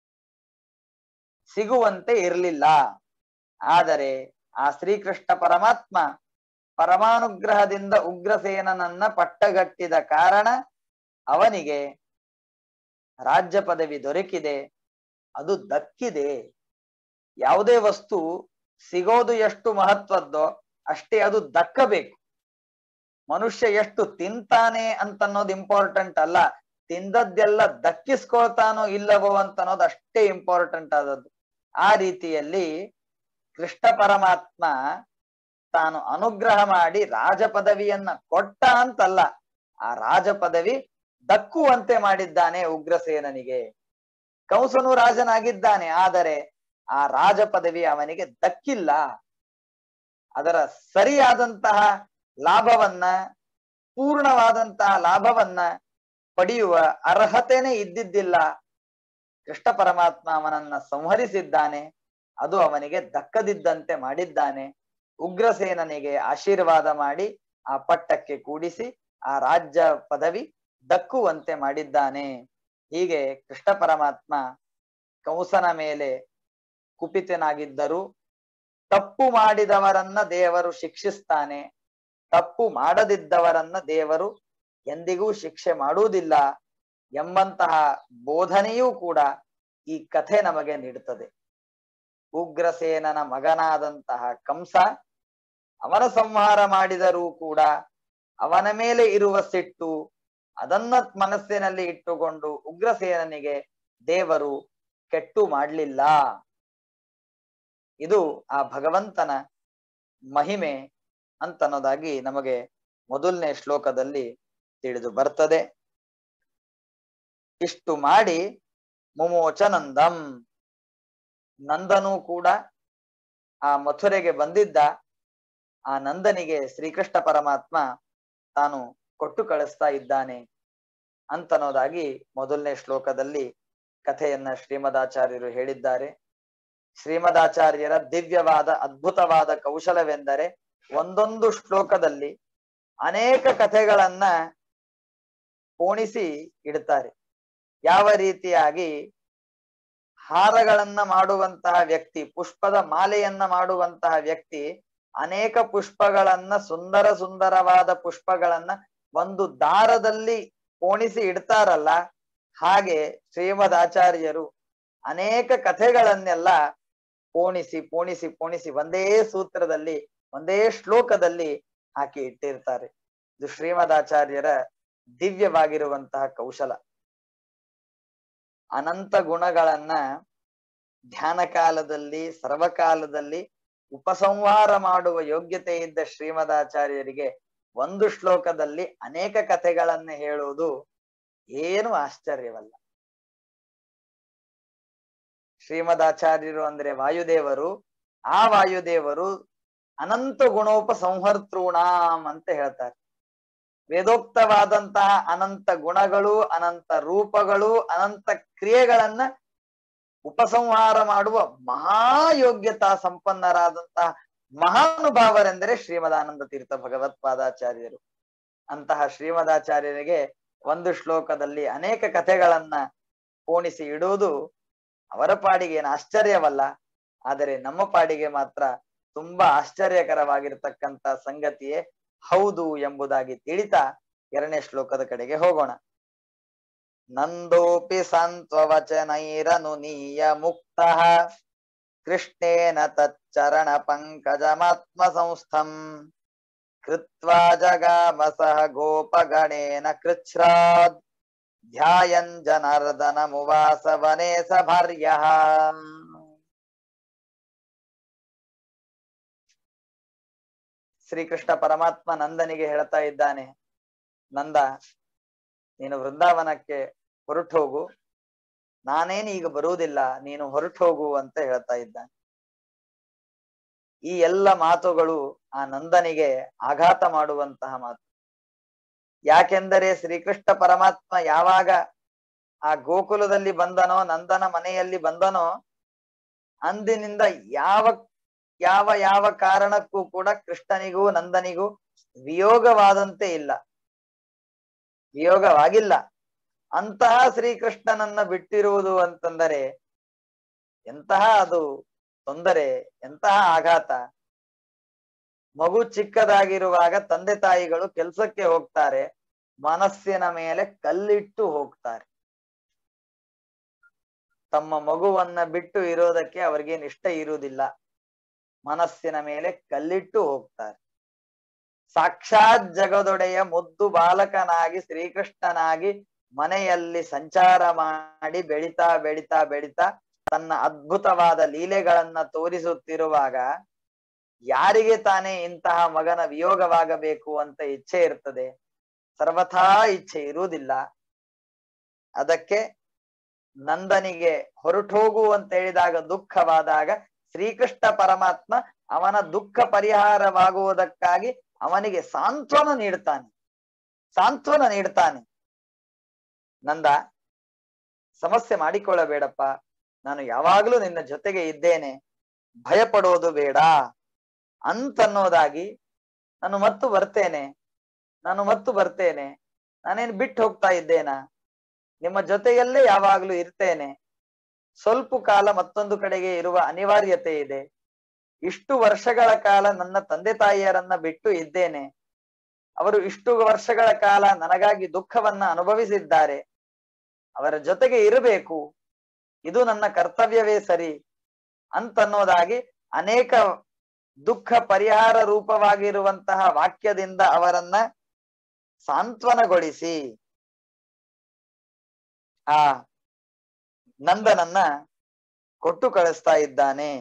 ಸಿಗುವಂತೆ ಇರಲಿಲ್ಲ ಆದರೆ ಆ ಶ್ರೀಕೃಷ್ಣ ಪರಮಾತ್ಮ ಪರಮಾನುಗ್ರಹದಿಂದ ಉಗ್ರಸೇನನನ್ನ ಪಟ್ಟಗಟ್ಟಿದ ಕಾರಣ ಅವನಿಗೆ ರಾಜ್ಯ ಪದವಿ ದೊರಕಿದೆ ಅದು ದಕ್ಕಿದೆ ಯಾವುದೇ ವಸ್ತು ಸಿಗೋದು ಎಷ್ಟು ಮಹತ್ವದ್ದೋ ಅಷ್ಟೇ ಅದು ದಕ್ಕಬೇಕು ಮನುಷ್ಯ ಎಷ್ಟು ತಿಂತಾನೆ ಅಂತನ್ನೋದು ಇಂಪಾರ್ಟೆಂಟ್ ಅಲ್ಲ ತಿಂದದ್ದೆಲ್ಲ ದಕ್ಕಿಸ್ಕೊಳ್ತಾನೋ ಇಲ್ಲವೋ ಅಂತನ್ನೋದು ಅಷ್ಟೇ ಇಂಪಾರ್ಟೆಂಟ್ ಆದದ್ದು ಆ ರೀತಿಯಲ್ಲಿ ಕೃಷ್ಣ ಪರಮಾತ್ಮ ತಾನು ಅನುಗ್ರಹ ಮಾಡಿ ರಾಜ ಪದವಿಯನ್ನ ಕೊಟ್ಟ ಅಂತಲ್ಲ ಆ ರಾಜ ಪದವಿ ದಕ್ಕುವಂತೆ ಮಾಡಿದ್ದಾನೆ ಉಗ್ರಸೇನನಿಗೆ ಕಂಸನು ರಾಜನಾಗಿದ್ದಾನೆ ಆದರೆ ಆ ರಾಜ ಪದವಿ ಅವನಿಗೆ ದಕ್ಕಿಲ್ಲ ಅದರ ಸರಿಯಾದಂತಹ ಲಾಭವನ್ನ ಪೂರ್ಣವಾದಂತಹ ಲಾಭವನ್ನ ಪಡೆಯುವ ಅರ್ಹತೆನೇ ಇದ್ದಿದ್ದಿಲ್ಲ ಕೃಷ್ಣ ಪರಮಾತ್ಮ ಅವನನ್ನ ಸಂಹರಿಸಿದ್ದಾನೆ ಅದು ಅವನಿಗೆ ದಕ್ಕದಿದ್ದಂತೆ ಮಾಡಿದ್ದಾನೆ ಉಗ್ರಸೇನನಿಗೆ ಆಶೀರ್ವಾದ ಮಾಡಿ ಆ ಪಟ್ಟಕ್ಕೆ ಕೂಡಿಸಿ ಆ ರಾಜ್ಯ ಪದವಿ ದಕ್ಕುವಂತೆ ಮಾಡಿದ್ದಾನೆ ಹೀಗೆ ಕೃಷ್ಣ ಪರಮಾತ್ಮ ಕಂಸನ ಮೇಲೆ ಕುಪಿತನಾಗಿದ್ದರು ತಪ್ಪು ಮಾಡಿದವರನ್ನ ದೇವರು ಶಿಕ್ಷಿಸ್ತಾನೆ ತಪ್ಪು ಮಾಡದಿದ್ದವರನ್ನ ದೇವರು ಎಂದಿಗೂ ಶಿಕ್ಷೆ ಮಾಡುವುದಿಲ್ಲ ಎಂಬಂತಹ ಬೋಧನೆಯೂ ಕೂಡ ಈ ಕಥೆ ನಮಗೆ ನೀಡುತ್ತದೆ ಉಗ್ರಸೇನನ ಮಗನಾದಂತಹ ಕಂಸ ಅವನ ಸಂಹಾರ ಮಾಡಿದರೂ ಕೂಡ ಅವನ ಮೇಲೆ ಇರುವ ಸಿಟ್ಟು ಅದನ್ನ ಮನಸ್ಸಿನಲ್ಲಿ ಇಟ್ಟುಕೊಂಡು ಉಗ್ರಸೇನನಿಗೆ ದೇವರು ಕೆಟ್ಟು ಮಾಡಲಿಲ್ಲ ಇದು ಆ ಭಗವಂತನ ಮಹಿಮೆ ಅಂತನ್ನೋದಾಗಿ ನಮಗೆ ಮೊದಲನೇ ಶ್ಲೋಕದಲ್ಲಿ ತಿಳಿದು ಬರ್ತದೆ ಇಷ್ಟು ಮಾಡಿ ಮುಮೋಚ ನಂದಂ ನಂದನು ಕೂಡ ಆ ಮಥುರೆಗೆ ಬಂದಿದ್ದ ಆ ನಂದನಿಗೆ ಶ್ರೀಕೃಷ್ಣ ಪರಮಾತ್ಮ ತಾನು ಕೊಟ್ಟು ಕಳಿಸ್ತಾ ಇದ್ದಾನೆ ಅಂತನ್ನೋದಾಗಿ ಮೊದಲನೇ ಶ್ಲೋಕದಲ್ಲಿ ಕಥೆಯನ್ನ ಶ್ರೀಮದಾಚಾರ್ಯರು ಹೇಳಿದ್ದಾರೆ ಶ್ರೀಮದಾಚಾರ್ಯರ ದಿವ್ಯವಾದ ಅದ್ಭುತವಾದ ಕೌಶಲವೆಂದರೆ ಒಂದೊಂದು ಶ್ಲೋಕದಲ್ಲಿ ಅನೇಕ ಕಥೆಗಳನ್ನ ಪೋಣಿಸಿ ಇಡ್ತಾರೆ ಯಾವ ರೀತಿಯಾಗಿ ಹಾರಗಳನ್ನ ಮಾಡುವಂತಹ ವ್ಯಕ್ತಿ ಪುಷ್ಪದ ಮಾಲೆಯನ್ನ ಮಾಡುವಂತಹ ವ್ಯಕ್ತಿ ಅನೇಕ ಪುಷ್ಪಗಳನ್ನ ಸುಂದರ ಸುಂದರವಾದ ಪುಷ್ಪಗಳನ್ನ ಒಂದು ದಾರದಲ್ಲಿ ಪೋಣಿಸಿ ಇಡ್ತಾರಲ್ಲ ಹಾಗೆ ಶ್ರೀಮದ್ ಆಚಾರ್ಯರು ಅನೇಕ ಕಥೆಗಳನ್ನೆಲ್ಲ ಪೋಣಿಸಿ ಪೋಣಿಸಿ ಪೋಣಿಸಿ ಒಂದೇ ಸೂತ್ರದಲ್ಲಿ ಒಂದೇ ಶ್ಲೋಕದಲ್ಲಿ ಹಾಕಿ ಇಟ್ಟಿರ್ತಾರೆ ಇದು ಶ್ರೀಮದಾಚಾರ್ಯರ ದಿವ್ಯವಾಗಿರುವಂತಹ ಕೌಶಲ ಅನಂತ ಗುಣಗಳನ್ನ ಧ್ಯಾನ ಕಾಲದಲ್ಲಿ ಸರ್ವಕಾಲದಲ್ಲಿ ಉಪಸಂಹಾರ ಮಾಡುವ ಯೋಗ್ಯತೆ ಇದ್ದ ಶ್ರೀಮದಾಚಾರ್ಯರಿಗೆ ಒಂದು ಶ್ಲೋಕದಲ್ಲಿ ಅನೇಕ ಕಥೆಗಳನ್ನ ಹೇಳುವುದು ಏನು ಆಶ್ಚರ್ಯವಲ್ಲ ಶ್ರೀಮದಾಚಾರ್ಯರು ಅಂದ್ರೆ ವಾಯುದೇವರು ಆ ವಾಯುದೇವರು ಅನಂತ ಗುಣೋಪ ಸಂಹರ್ತೃಣಾಂ ಅಂತ ಹೇಳ್ತಾರೆ ವೇದೋಕ್ತವಾದಂತಹ ಅನಂತ ಗುಣಗಳು ಅನಂತ ರೂಪಗಳು ಅನಂತ ಕ್ರಿಯೆಗಳನ್ನ ಉಪಸಂಹಾರ ಮಾಡುವ ಮಹಾಯೋಗ್ಯತಾ ಸಂಪನ್ನರಾದಂತಹ ಮಹಾನುಭಾವರೆಂದರೆ ಶ್ರೀಮದಾನಂದ ತೀರ್ಥ ಭಗವತ್ಪಾದಾಚಾರ್ಯರು ಅಂತಹ ಶ್ರೀಮದಾಚಾರ್ಯರಿಗೆ ಒಂದು ಶ್ಲೋಕದಲ್ಲಿ ಅನೇಕ ಕಥೆಗಳನ್ನ ಪೋಣಿಸಿ ಇಡುವುದು ಅವರ ಪಾಡಿಗೆ ಏನು ಆಶ್ಚರ್ಯವಲ್ಲ ಆದರೆ ನಮ್ಮ ಪಾಡಿಗೆ ಮಾತ್ರ ತುಂಬಾ ಆಶ್ಚರ್ಯಕರವಾಗಿರ್ತಕ್ಕಂತ ಸಂಗತಿಯೇ ಹೌದು ಎಂಬುದಾಗಿ ತಿಳಿತಾ ಎರಡನೇ ಶ್ಲೋಕದ ಕಡೆಗೆ ಹೋಗೋಣ ನಂದೋಪಿ ಸಂತ್ವವಚನೈರನುನೀಯ ಮುಕ್ತ ಕೃಷ್ಣೇನ ತಚ್ಚರಣ ಪಂಕಜಮಾತ್ಮ ಸಂಸ್ಥಂ ಕೃತ್ವಾ ಜಗಾಮ ಸಹ ಗೋಪಗಣೇನ ಕೃಚ್ಛ್ರಾದ್ ಧ್ಯಾಯನ್ ಜನಾರ್ದನ ಮುವಾಸ ವನೇ ಸ ಭಾರ್ಯ ಶ್ರೀಕೃಷ್ಣ ಪರಮಾತ್ಮ ನಂದನಿಗೆ ಹೇಳ್ತಾ ಇದ್ದಾನೆ ನಂದ ನೀನು ವೃಂದಾವನಕ್ಕೆ ಹೊರಟು ಹೋಗು ನಾನೇನು ಈಗ ಬರುವುದಿಲ್ಲ ನೀನು ಹೊರಟು ಹೋಗು ಅಂತ ಹೇಳ್ತಾ ಇದ್ದಾನೆ ಈ ಎಲ್ಲ ಮಾತುಗಳು ಆ ನಂದನಿಗೆ ಆಘಾತ ಮಾಡುವಂತಹ ಮಾತು ಯಾಕೆಂದರೆ ಶ್ರೀಕೃಷ್ಣ ಪರಮಾತ್ಮ ಯಾವಾಗ ಆ ಗೋಕುಲದಲ್ಲಿ ಬಂದನೋ ನಂದನ ಮನೆಯಲ್ಲಿ ಬಂದನೋ ಅಂದಿನಿಂದ ಯಾವ ಯಾವ ಯಾವ ಕಾರಣಕ್ಕೂ ಕೂಡ ಕೃಷ್ಣನಿಗೂ ನಂದನಿಗೂ ವಿಯೋಗವಾದಂತೆ ಇಲ್ಲ ವಿಯೋಗವಾಗಿಲ್ಲ ಅಂತಹ ಶ್ರೀಕೃಷ್ಣನನ್ನ ಬಿಟ್ಟಿರುವುದು ಅಂತಂದರೆ ಎಂತಹ ಅದು ತೊಂದರೆ ಎಂತಹ ಆಘಾತ ಮಗು ಚಿಕ್ಕದಾಗಿರುವಾಗ ತಂದೆ ತಾಯಿಗಳು ಕೆಲ್ಸಕ್ಕೆ ಹೋಗ್ತಾರೆ ಮನಸ್ಸಿನ ಮೇಲೆ ಕಲ್ಲಿಟ್ಟು ಹೋಗ್ತಾರೆ ತಮ್ಮ ಮಗುವನ್ನ ಬಿಟ್ಟು ಇರೋದಕ್ಕೆ ಅವ್ರಿಗೇನ್ ಇಷ್ಟ ಇರುವುದಿಲ್ಲ ಮನಸ್ಸಿನ ಮೇಲೆ ಕಲ್ಲಿಟ್ಟು ಹೋಗ್ತಾರೆ ಸಾಕ್ಷಾತ್ ಜಗದೊಡೆಯ ಮುದ್ದು ಬಾಲಕನಾಗಿ ಶ್ರೀಕೃಷ್ಣನಾಗಿ ಮನೆಯಲ್ಲಿ ಸಂಚಾರ ಮಾಡಿ ಬೆಳಿತಾ ಬೆಳಿತಾ ಬೆಳಿತಾ ತನ್ನ ಅದ್ಭುತವಾದ ಲೀಲೆಗಳನ್ನ ತೋರಿಸುತ್ತಿರುವಾಗ ಯಾರಿಗೆ ತಾನೇ ಇಂತಹ ಮಗನ ವಿಯೋಗವಾಗಬೇಕು ಅಂತ ಇಚ್ಛೆ ಇರ್ತದೆ ಸರ್ವಥಾ ಇಚ್ಛೆ ಇರುವುದಿಲ್ಲ ಅದಕ್ಕೆ ನಂದನಿಗೆ ಹೊರಟೋಗು ಅಂತ ಹೇಳಿದಾಗ ದುಃಖವಾದಾಗ ಶ್ರೀಕೃಷ್ಣ ಪರಮಾತ್ಮ ಅವನ ದುಃಖ ಪರಿಹಾರವಾಗುವುದಕ್ಕಾಗಿ ಅವನಿಗೆ ಸಾಂತ್ವನ ನೀಡ್ತಾನೆ ಸಾಂತ್ವನ ನೀಡ್ತಾನೆ ನಂದ ಸಮಸ್ಯೆ ಮಾಡಿಕೊಳ್ಳಬೇಡಪ್ಪ ನಾನು ಯಾವಾಗ್ಲೂ ನಿನ್ನ ಜೊತೆಗೆ ಇದ್ದೇನೆ ಭಯ ಪಡೋದು ಬೇಡ ಅಂತನ್ನೋದಾಗಿ ನಾನು ಮತ್ತು ಬರ್ತೇನೆ ನಾನು ಮತ್ತು ಬರ್ತೇನೆ ನಾನೇನು ಬಿಟ್ಟು ಹೋಗ್ತಾ ಇದ್ದೇನಾ ನಿಮ್ಮ ಜೊತೆಯಲ್ಲೇ ಯಾವಾಗ್ಲೂ ಇರ್ತೇನೆ ಸ್ವಲ್ಪ ಕಾಲ ಮತ್ತೊಂದು ಕಡೆಗೆ ಇರುವ ಅನಿವಾರ್ಯತೆ ಇದೆ ಇಷ್ಟು ವರ್ಷಗಳ ಕಾಲ ನನ್ನ ತಂದೆ ತಾಯಿಯರನ್ನ ಬಿಟ್ಟು ಇದ್ದೇನೆ ಅವರು ಇಷ್ಟು ವರ್ಷಗಳ ಕಾಲ ನನಗಾಗಿ ದುಃಖವನ್ನ ಅನುಭವಿಸಿದ್ದಾರೆ ಅವರ ಜೊತೆಗೆ ಇರಬೇಕು ಇದು ನನ್ನ ಕರ್ತವ್ಯವೇ ಸರಿ ಅಂತನ್ನೋದಾಗಿ ಅನೇಕ ದುಃಖ ಪರಿಹಾರ ರೂಪವಾಗಿರುವಂತಹ ವಾಕ್ಯದಿಂದ ಅವರನ್ನ ಸಾಂತ್ವನಗೊಳಿಸಿ ಆ ನಂದನನ್ನ ಕೊಟ್ಟು ಕಳಿಸ್ತಾ ಇದ್ದಾನೆ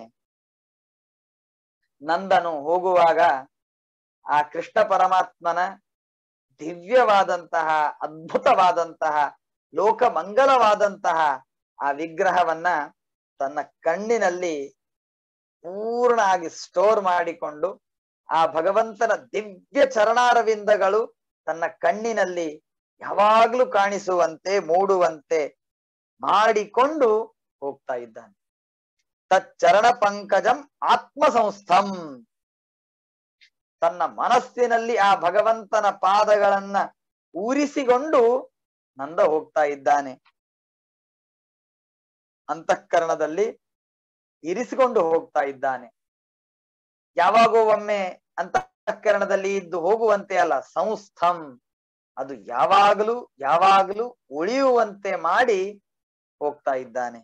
ನಂದನು ಹೋಗುವಾಗ ಆ ಕೃಷ್ಣ ಪರಮಾತ್ಮನ ದಿವ್ಯವಾದಂತಹ ಅದ್ಭುತವಾದಂತಹ ಲೋಕ ಮಂಗಲವಾದಂತಹ ಆ ವಿಗ್ರಹವನ್ನ ತನ್ನ ಕಣ್ಣಿನಲ್ಲಿ ಪೂರ್ಣ ಆಗಿ ಸ್ಟೋರ್ ಮಾಡಿಕೊಂಡು ಆ ಭಗವಂತನ ದಿವ್ಯ ಚರಣಾರವಿಂದಗಳು ತನ್ನ ಕಣ್ಣಿನಲ್ಲಿ ಯಾವಾಗ್ಲೂ ಕಾಣಿಸುವಂತೆ ಮೂಡುವಂತೆ ಮಾಡಿಕೊಂಡು ಹೋಗ್ತಾ ಇದ್ದಾನೆ ತಚ್ಚರಣ ಪಂಕಜಂ ಆತ್ಮ ಸಂಸ್ಥಂ ತನ್ನ ಮನಸ್ಸಿನಲ್ಲಿ ಆ ಭಗವಂತನ ಪಾದಗಳನ್ನ ಊರಿಸಿಕೊಂಡು ನಂದ ಹೋಗ್ತಾ ಇದ್ದಾನೆ ಅಂತಃಕರಣದಲ್ಲಿ ಇರಿಸಿಕೊಂಡು ಹೋಗ್ತಾ ಇದ್ದಾನೆ ಯಾವಾಗೋ ಒಮ್ಮೆ ಅಂತಃಕರಣದಲ್ಲಿ ಇದ್ದು ಹೋಗುವಂತೆ ಅಲ್ಲ ಸಂಸ್ಥಂ ಅದು ಯಾವಾಗಲೂ ಯಾವಾಗಲೂ ಉಳಿಯುವಂತೆ ಮಾಡಿ ಹೋಗ್ತಾ ಇದ್ದಾನೆ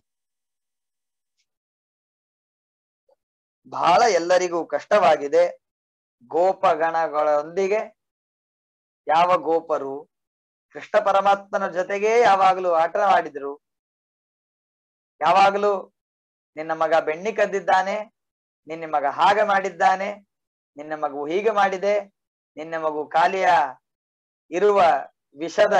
ಬಹಳ ಎಲ್ಲರಿಗೂ ಕಷ್ಟವಾಗಿದೆ ಗೋಪಗಣಗಳೊಂದಿಗೆ ಯಾವ ಗೋಪರು ಕೃಷ್ಣ ಪರಮಾತ್ಮನ ಜೊತೆಗೇ ಯಾವಾಗಲೂ ಆಟ ಆಡಿದ್ರು ಯಾವಾಗಲೂ ನಿನ್ನ ಮಗ ಬೆಣ್ಣಿ ಕದ್ದಿದ್ದಾನೆ ನಿನ್ನ ಮಗ ಹಾಗೆ ಮಾಡಿದ್ದಾನೆ ನಿನ್ನ ಮಗು ಹೀಗೆ ಮಾಡಿದೆ ನಿನ್ನ ಮಗು ಕಾಲಿಯ ಇರುವ ವಿಷದ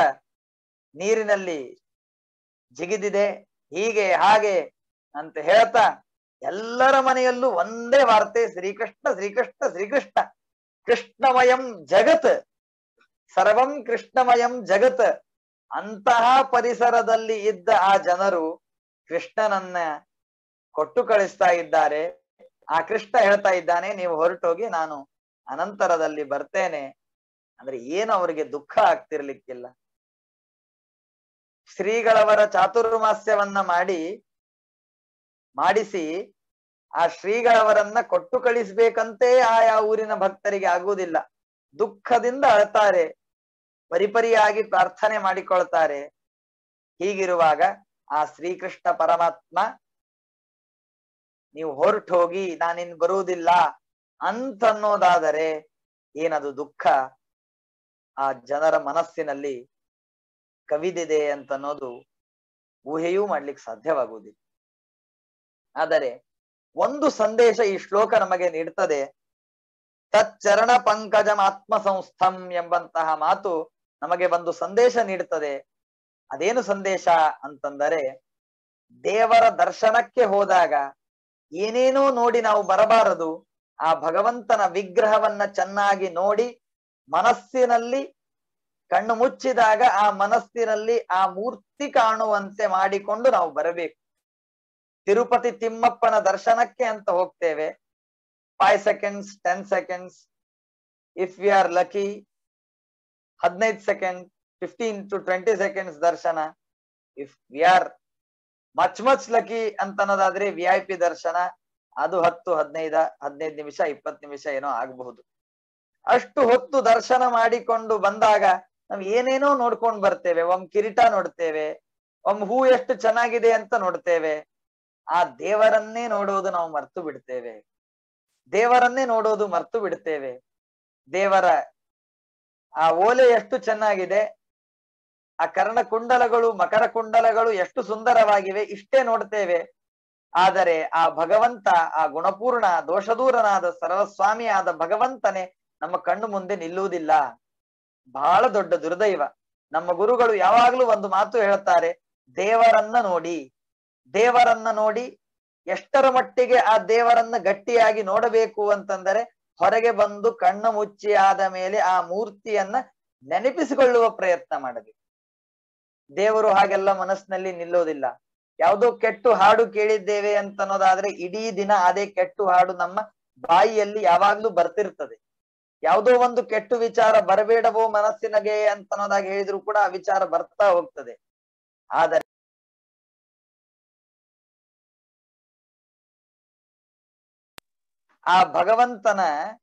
ನೀರಿನಲ್ಲಿ ಜಿಗಿದಿದೆ ಹೀಗೆ ಹಾಗೆ ಅಂತ ಹೇಳ್ತಾ ಎಲ್ಲರ ಮನೆಯಲ್ಲೂ ಒಂದೇ ವಾರ್ತೆ ಶ್ರೀಕೃಷ್ಣ ಶ್ರೀಕೃಷ್ಣ ಶ್ರೀಕೃಷ್ಣ ಕೃಷ್ಣಮಯಂ ಜಗತ್ ಸರ್ವಂ ಕೃಷ್ಣಮಯಂ ಜಗತ್ ಅಂತಹ ಪರಿಸರದಲ್ಲಿ ಇದ್ದ ಆ ಜನರು ಕೃಷ್ಣನನ್ನ ಕೊಟ್ಟು ಕಳಿಸ್ತಾ ಇದ್ದಾರೆ ಆ ಕೃಷ್ಣ ಹೇಳ್ತಾ ಇದ್ದಾನೆ ನೀವು ಹೊರಟೋಗಿ ನಾನು ಅನಂತರದಲ್ಲಿ ಬರ್ತೇನೆ ಅಂದ್ರೆ ಏನು ಅವರಿಗೆ ದುಃಖ ಆಗ್ತಿರ್ಲಿಕ್ಕಿಲ್ಲ ಶ್ರೀಗಳವರ ಚಾತುರ್ಮಾಸ್ಯವನ್ನ ಮಾಡಿ ಮಾಡಿಸಿ ಆ ಶ್ರೀಗಳವರನ್ನ ಕೊಟ್ಟು ಕಳಿಸ್ಬೇಕಂತೆ ಆಯಾ ಊರಿನ ಭಕ್ತರಿಗೆ ಆಗುವುದಿಲ್ಲ ದುಃಖದಿಂದ ಅಳ್ತಾರೆ ಪರಿಪರಿಯಾಗಿ ಪ್ರಾರ್ಥನೆ ಮಾಡಿಕೊಳ್ತಾರೆ ಹೀಗಿರುವಾಗ ಆ ಶ್ರೀಕೃಷ್ಣ ಪರಮಾತ್ಮ ನೀವು ಹೊರಟು ಹೋಗಿ ನಾನಿನ್ ಬರುವುದಿಲ್ಲ ಅಂತನ್ನೋದಾದರೆ ಏನದು ದುಃಖ ಆ ಜನರ ಮನಸ್ಸಿನಲ್ಲಿ ಕವಿದಿದೆ ಅಂತನ್ನೋದು ಊಹೆಯೂ ಮಾಡ್ಲಿಕ್ಕೆ ಸಾಧ್ಯವಾಗುವುದಿಲ್ಲ ಆದರೆ ಒಂದು ಸಂದೇಶ ಈ ಶ್ಲೋಕ ನಮಗೆ ನೀಡ್ತದೆ ತಚ್ಚರಣ ಪಂಕಜಂ ಆತ್ಮ ಸಂಸ್ಥಂ ಎಂಬಂತಹ ಮಾತು ನಮಗೆ ಒಂದು ಸಂದೇಶ ನೀಡುತ್ತದೆ ಅದೇನು ಸಂದೇಶ ಅಂತಂದರೆ ದೇವರ ದರ್ಶನಕ್ಕೆ ಹೋದಾಗ ಏನೇನೋ ನೋಡಿ ನಾವು ಬರಬಾರದು ಆ ಭಗವಂತನ ವಿಗ್ರಹವನ್ನ ಚೆನ್ನಾಗಿ ನೋಡಿ ಮನಸ್ಸಿನಲ್ಲಿ ಕಣ್ಣು ಮುಚ್ಚಿದಾಗ ಆ ಮನಸ್ಸಿನಲ್ಲಿ ಆ ಮೂರ್ತಿ ಕಾಣುವಂತೆ ಮಾಡಿಕೊಂಡು ನಾವು ಬರಬೇಕು ತಿರುಪತಿ ತಿಮ್ಮಪ್ಪನ ದರ್ಶನಕ್ಕೆ ಅಂತ ಹೋಗ್ತೇವೆ five seconds ten seconds if we are lucky ಹದಿನೈದು second fifteen to twenty seconds ದರ್ಶನ if we are much much lucky ಅಂತ ಅನ್ನೋದಾದ್ರೆ ವಿ ಐ ಪಿ ದರ್ಶನ ಅದು ಹತ್ತು ಹದಿನೈದ ಹದಿನೈದು ನಿಮಿಷ ಇಪ್ಪತ್ತು ನಿಮಿಷ ಏನೋ ಆಗಬಹುದು ಅಷ್ಟು ಹೊತ್ತು ದರ್ಶನ ಮಾಡಿಕೊಂಡು ಬಂದಾಗ ನಾವ್ ಏನೇನೋ ನೋಡ್ಕೊಂಡ್ ಬರ್ತೇವೆ ಒಮ್ ಕಿರೀಟ ನೋಡ್ತೇವೆ ಒಮ್ ಹೂ ಎಷ್ಟು ಚೆನ್ನಾಗಿದೆ ಅಂತ ನೋಡ್ತೇವೆ ಆ ದೇವರನ್ನೇ ನೋಡುವುದು ನಾವು ಮರ್ತು ಬಿಡ್ತೇವೆ ದೇವರನ್ನೇ ನೋಡೋದು ಮರ್ತು ಬಿಡ್ತೇವೆ ದೇವರ ಆ ಓಲೆ ಎಷ್ಟು ಚೆನ್ನಾಗಿದೆ ಆ ಕರ್ಣ ಕುಂಡಲಗಳು ಮಕರ ಕುಂಡಲಗಳು ಎಷ್ಟು ಸುಂದರವಾಗಿವೆ ಇಷ್ಟೇ ನೋಡ್ತೇವೆ ಆದರೆ ಆ ಭಗವಂತ ಆ ಗುಣಪೂರ್ಣ ದೋಷದೂರನಾದ ಸರ್ವಸ್ವಾಮಿಯಾದ ಭಗವಂತನೇ ನಮ್ಮ ಕಣ್ಣು ಮುಂದೆ ನಿಲ್ಲುವುದಿಲ್ಲ ಬಹಳ ದೊಡ್ಡ ದುರ್ದೈವ ನಮ್ಮ ಗುರುಗಳು ಯಾವಾಗ್ಲೂ ಒಂದು ಮಾತು ಹೇಳ್ತಾರೆ ದೇವರನ್ನ ನೋಡಿ ದೇವರನ್ನ ನೋಡಿ ಎಷ್ಟರ ಮಟ್ಟಿಗೆ ಆ ದೇವರನ್ನ ಗಟ್ಟಿಯಾಗಿ ನೋಡಬೇಕು ಅಂತಂದರೆ ಹೊರಗೆ ಬಂದು ಕಣ್ಣು ಮುಚ್ಚಿ ಆದ ಮೇಲೆ ಆ ಮೂರ್ತಿಯನ್ನ ನೆನಪಿಸಿಕೊಳ್ಳುವ ಪ್ರಯತ್ನ ಮಾಡಬೇಕು ದೇವರು ಹಾಗೆಲ್ಲ ಮನಸ್ಸಿನಲ್ಲಿ ನಿಲ್ಲೋದಿಲ್ಲ ಯಾವುದೋ ಕೆಟ್ಟು ಹಾಡು ಕೇಳಿದ್ದೇವೆ ಅಂತ ಅನ್ನೋದಾದ್ರೆ ಇಡೀ ದಿನ ಅದೇ ಕೆಟ್ಟು ಹಾಡು ನಮ್ಮ ಬಾಯಿಯಲ್ಲಿ ಯಾವಾಗ್ಲೂ ಬರ್ತಿರ್ತದೆ ಯಾವುದೋ ಒಂದು ಕೆಟ್ಟು ವಿಚಾರ ಬರಬೇಡವೋ ಮನಸ್ಸಿನಗೆ ಅಂತ ಅನ್ನೋದಾಗಿ ಹೇಳಿದ್ರು ಕೂಡ ಆ ವಿಚಾರ ಬರ್ತಾ ಹೋಗ್ತದೆ ಆದರೆ ಆ ಭಗವಂತನ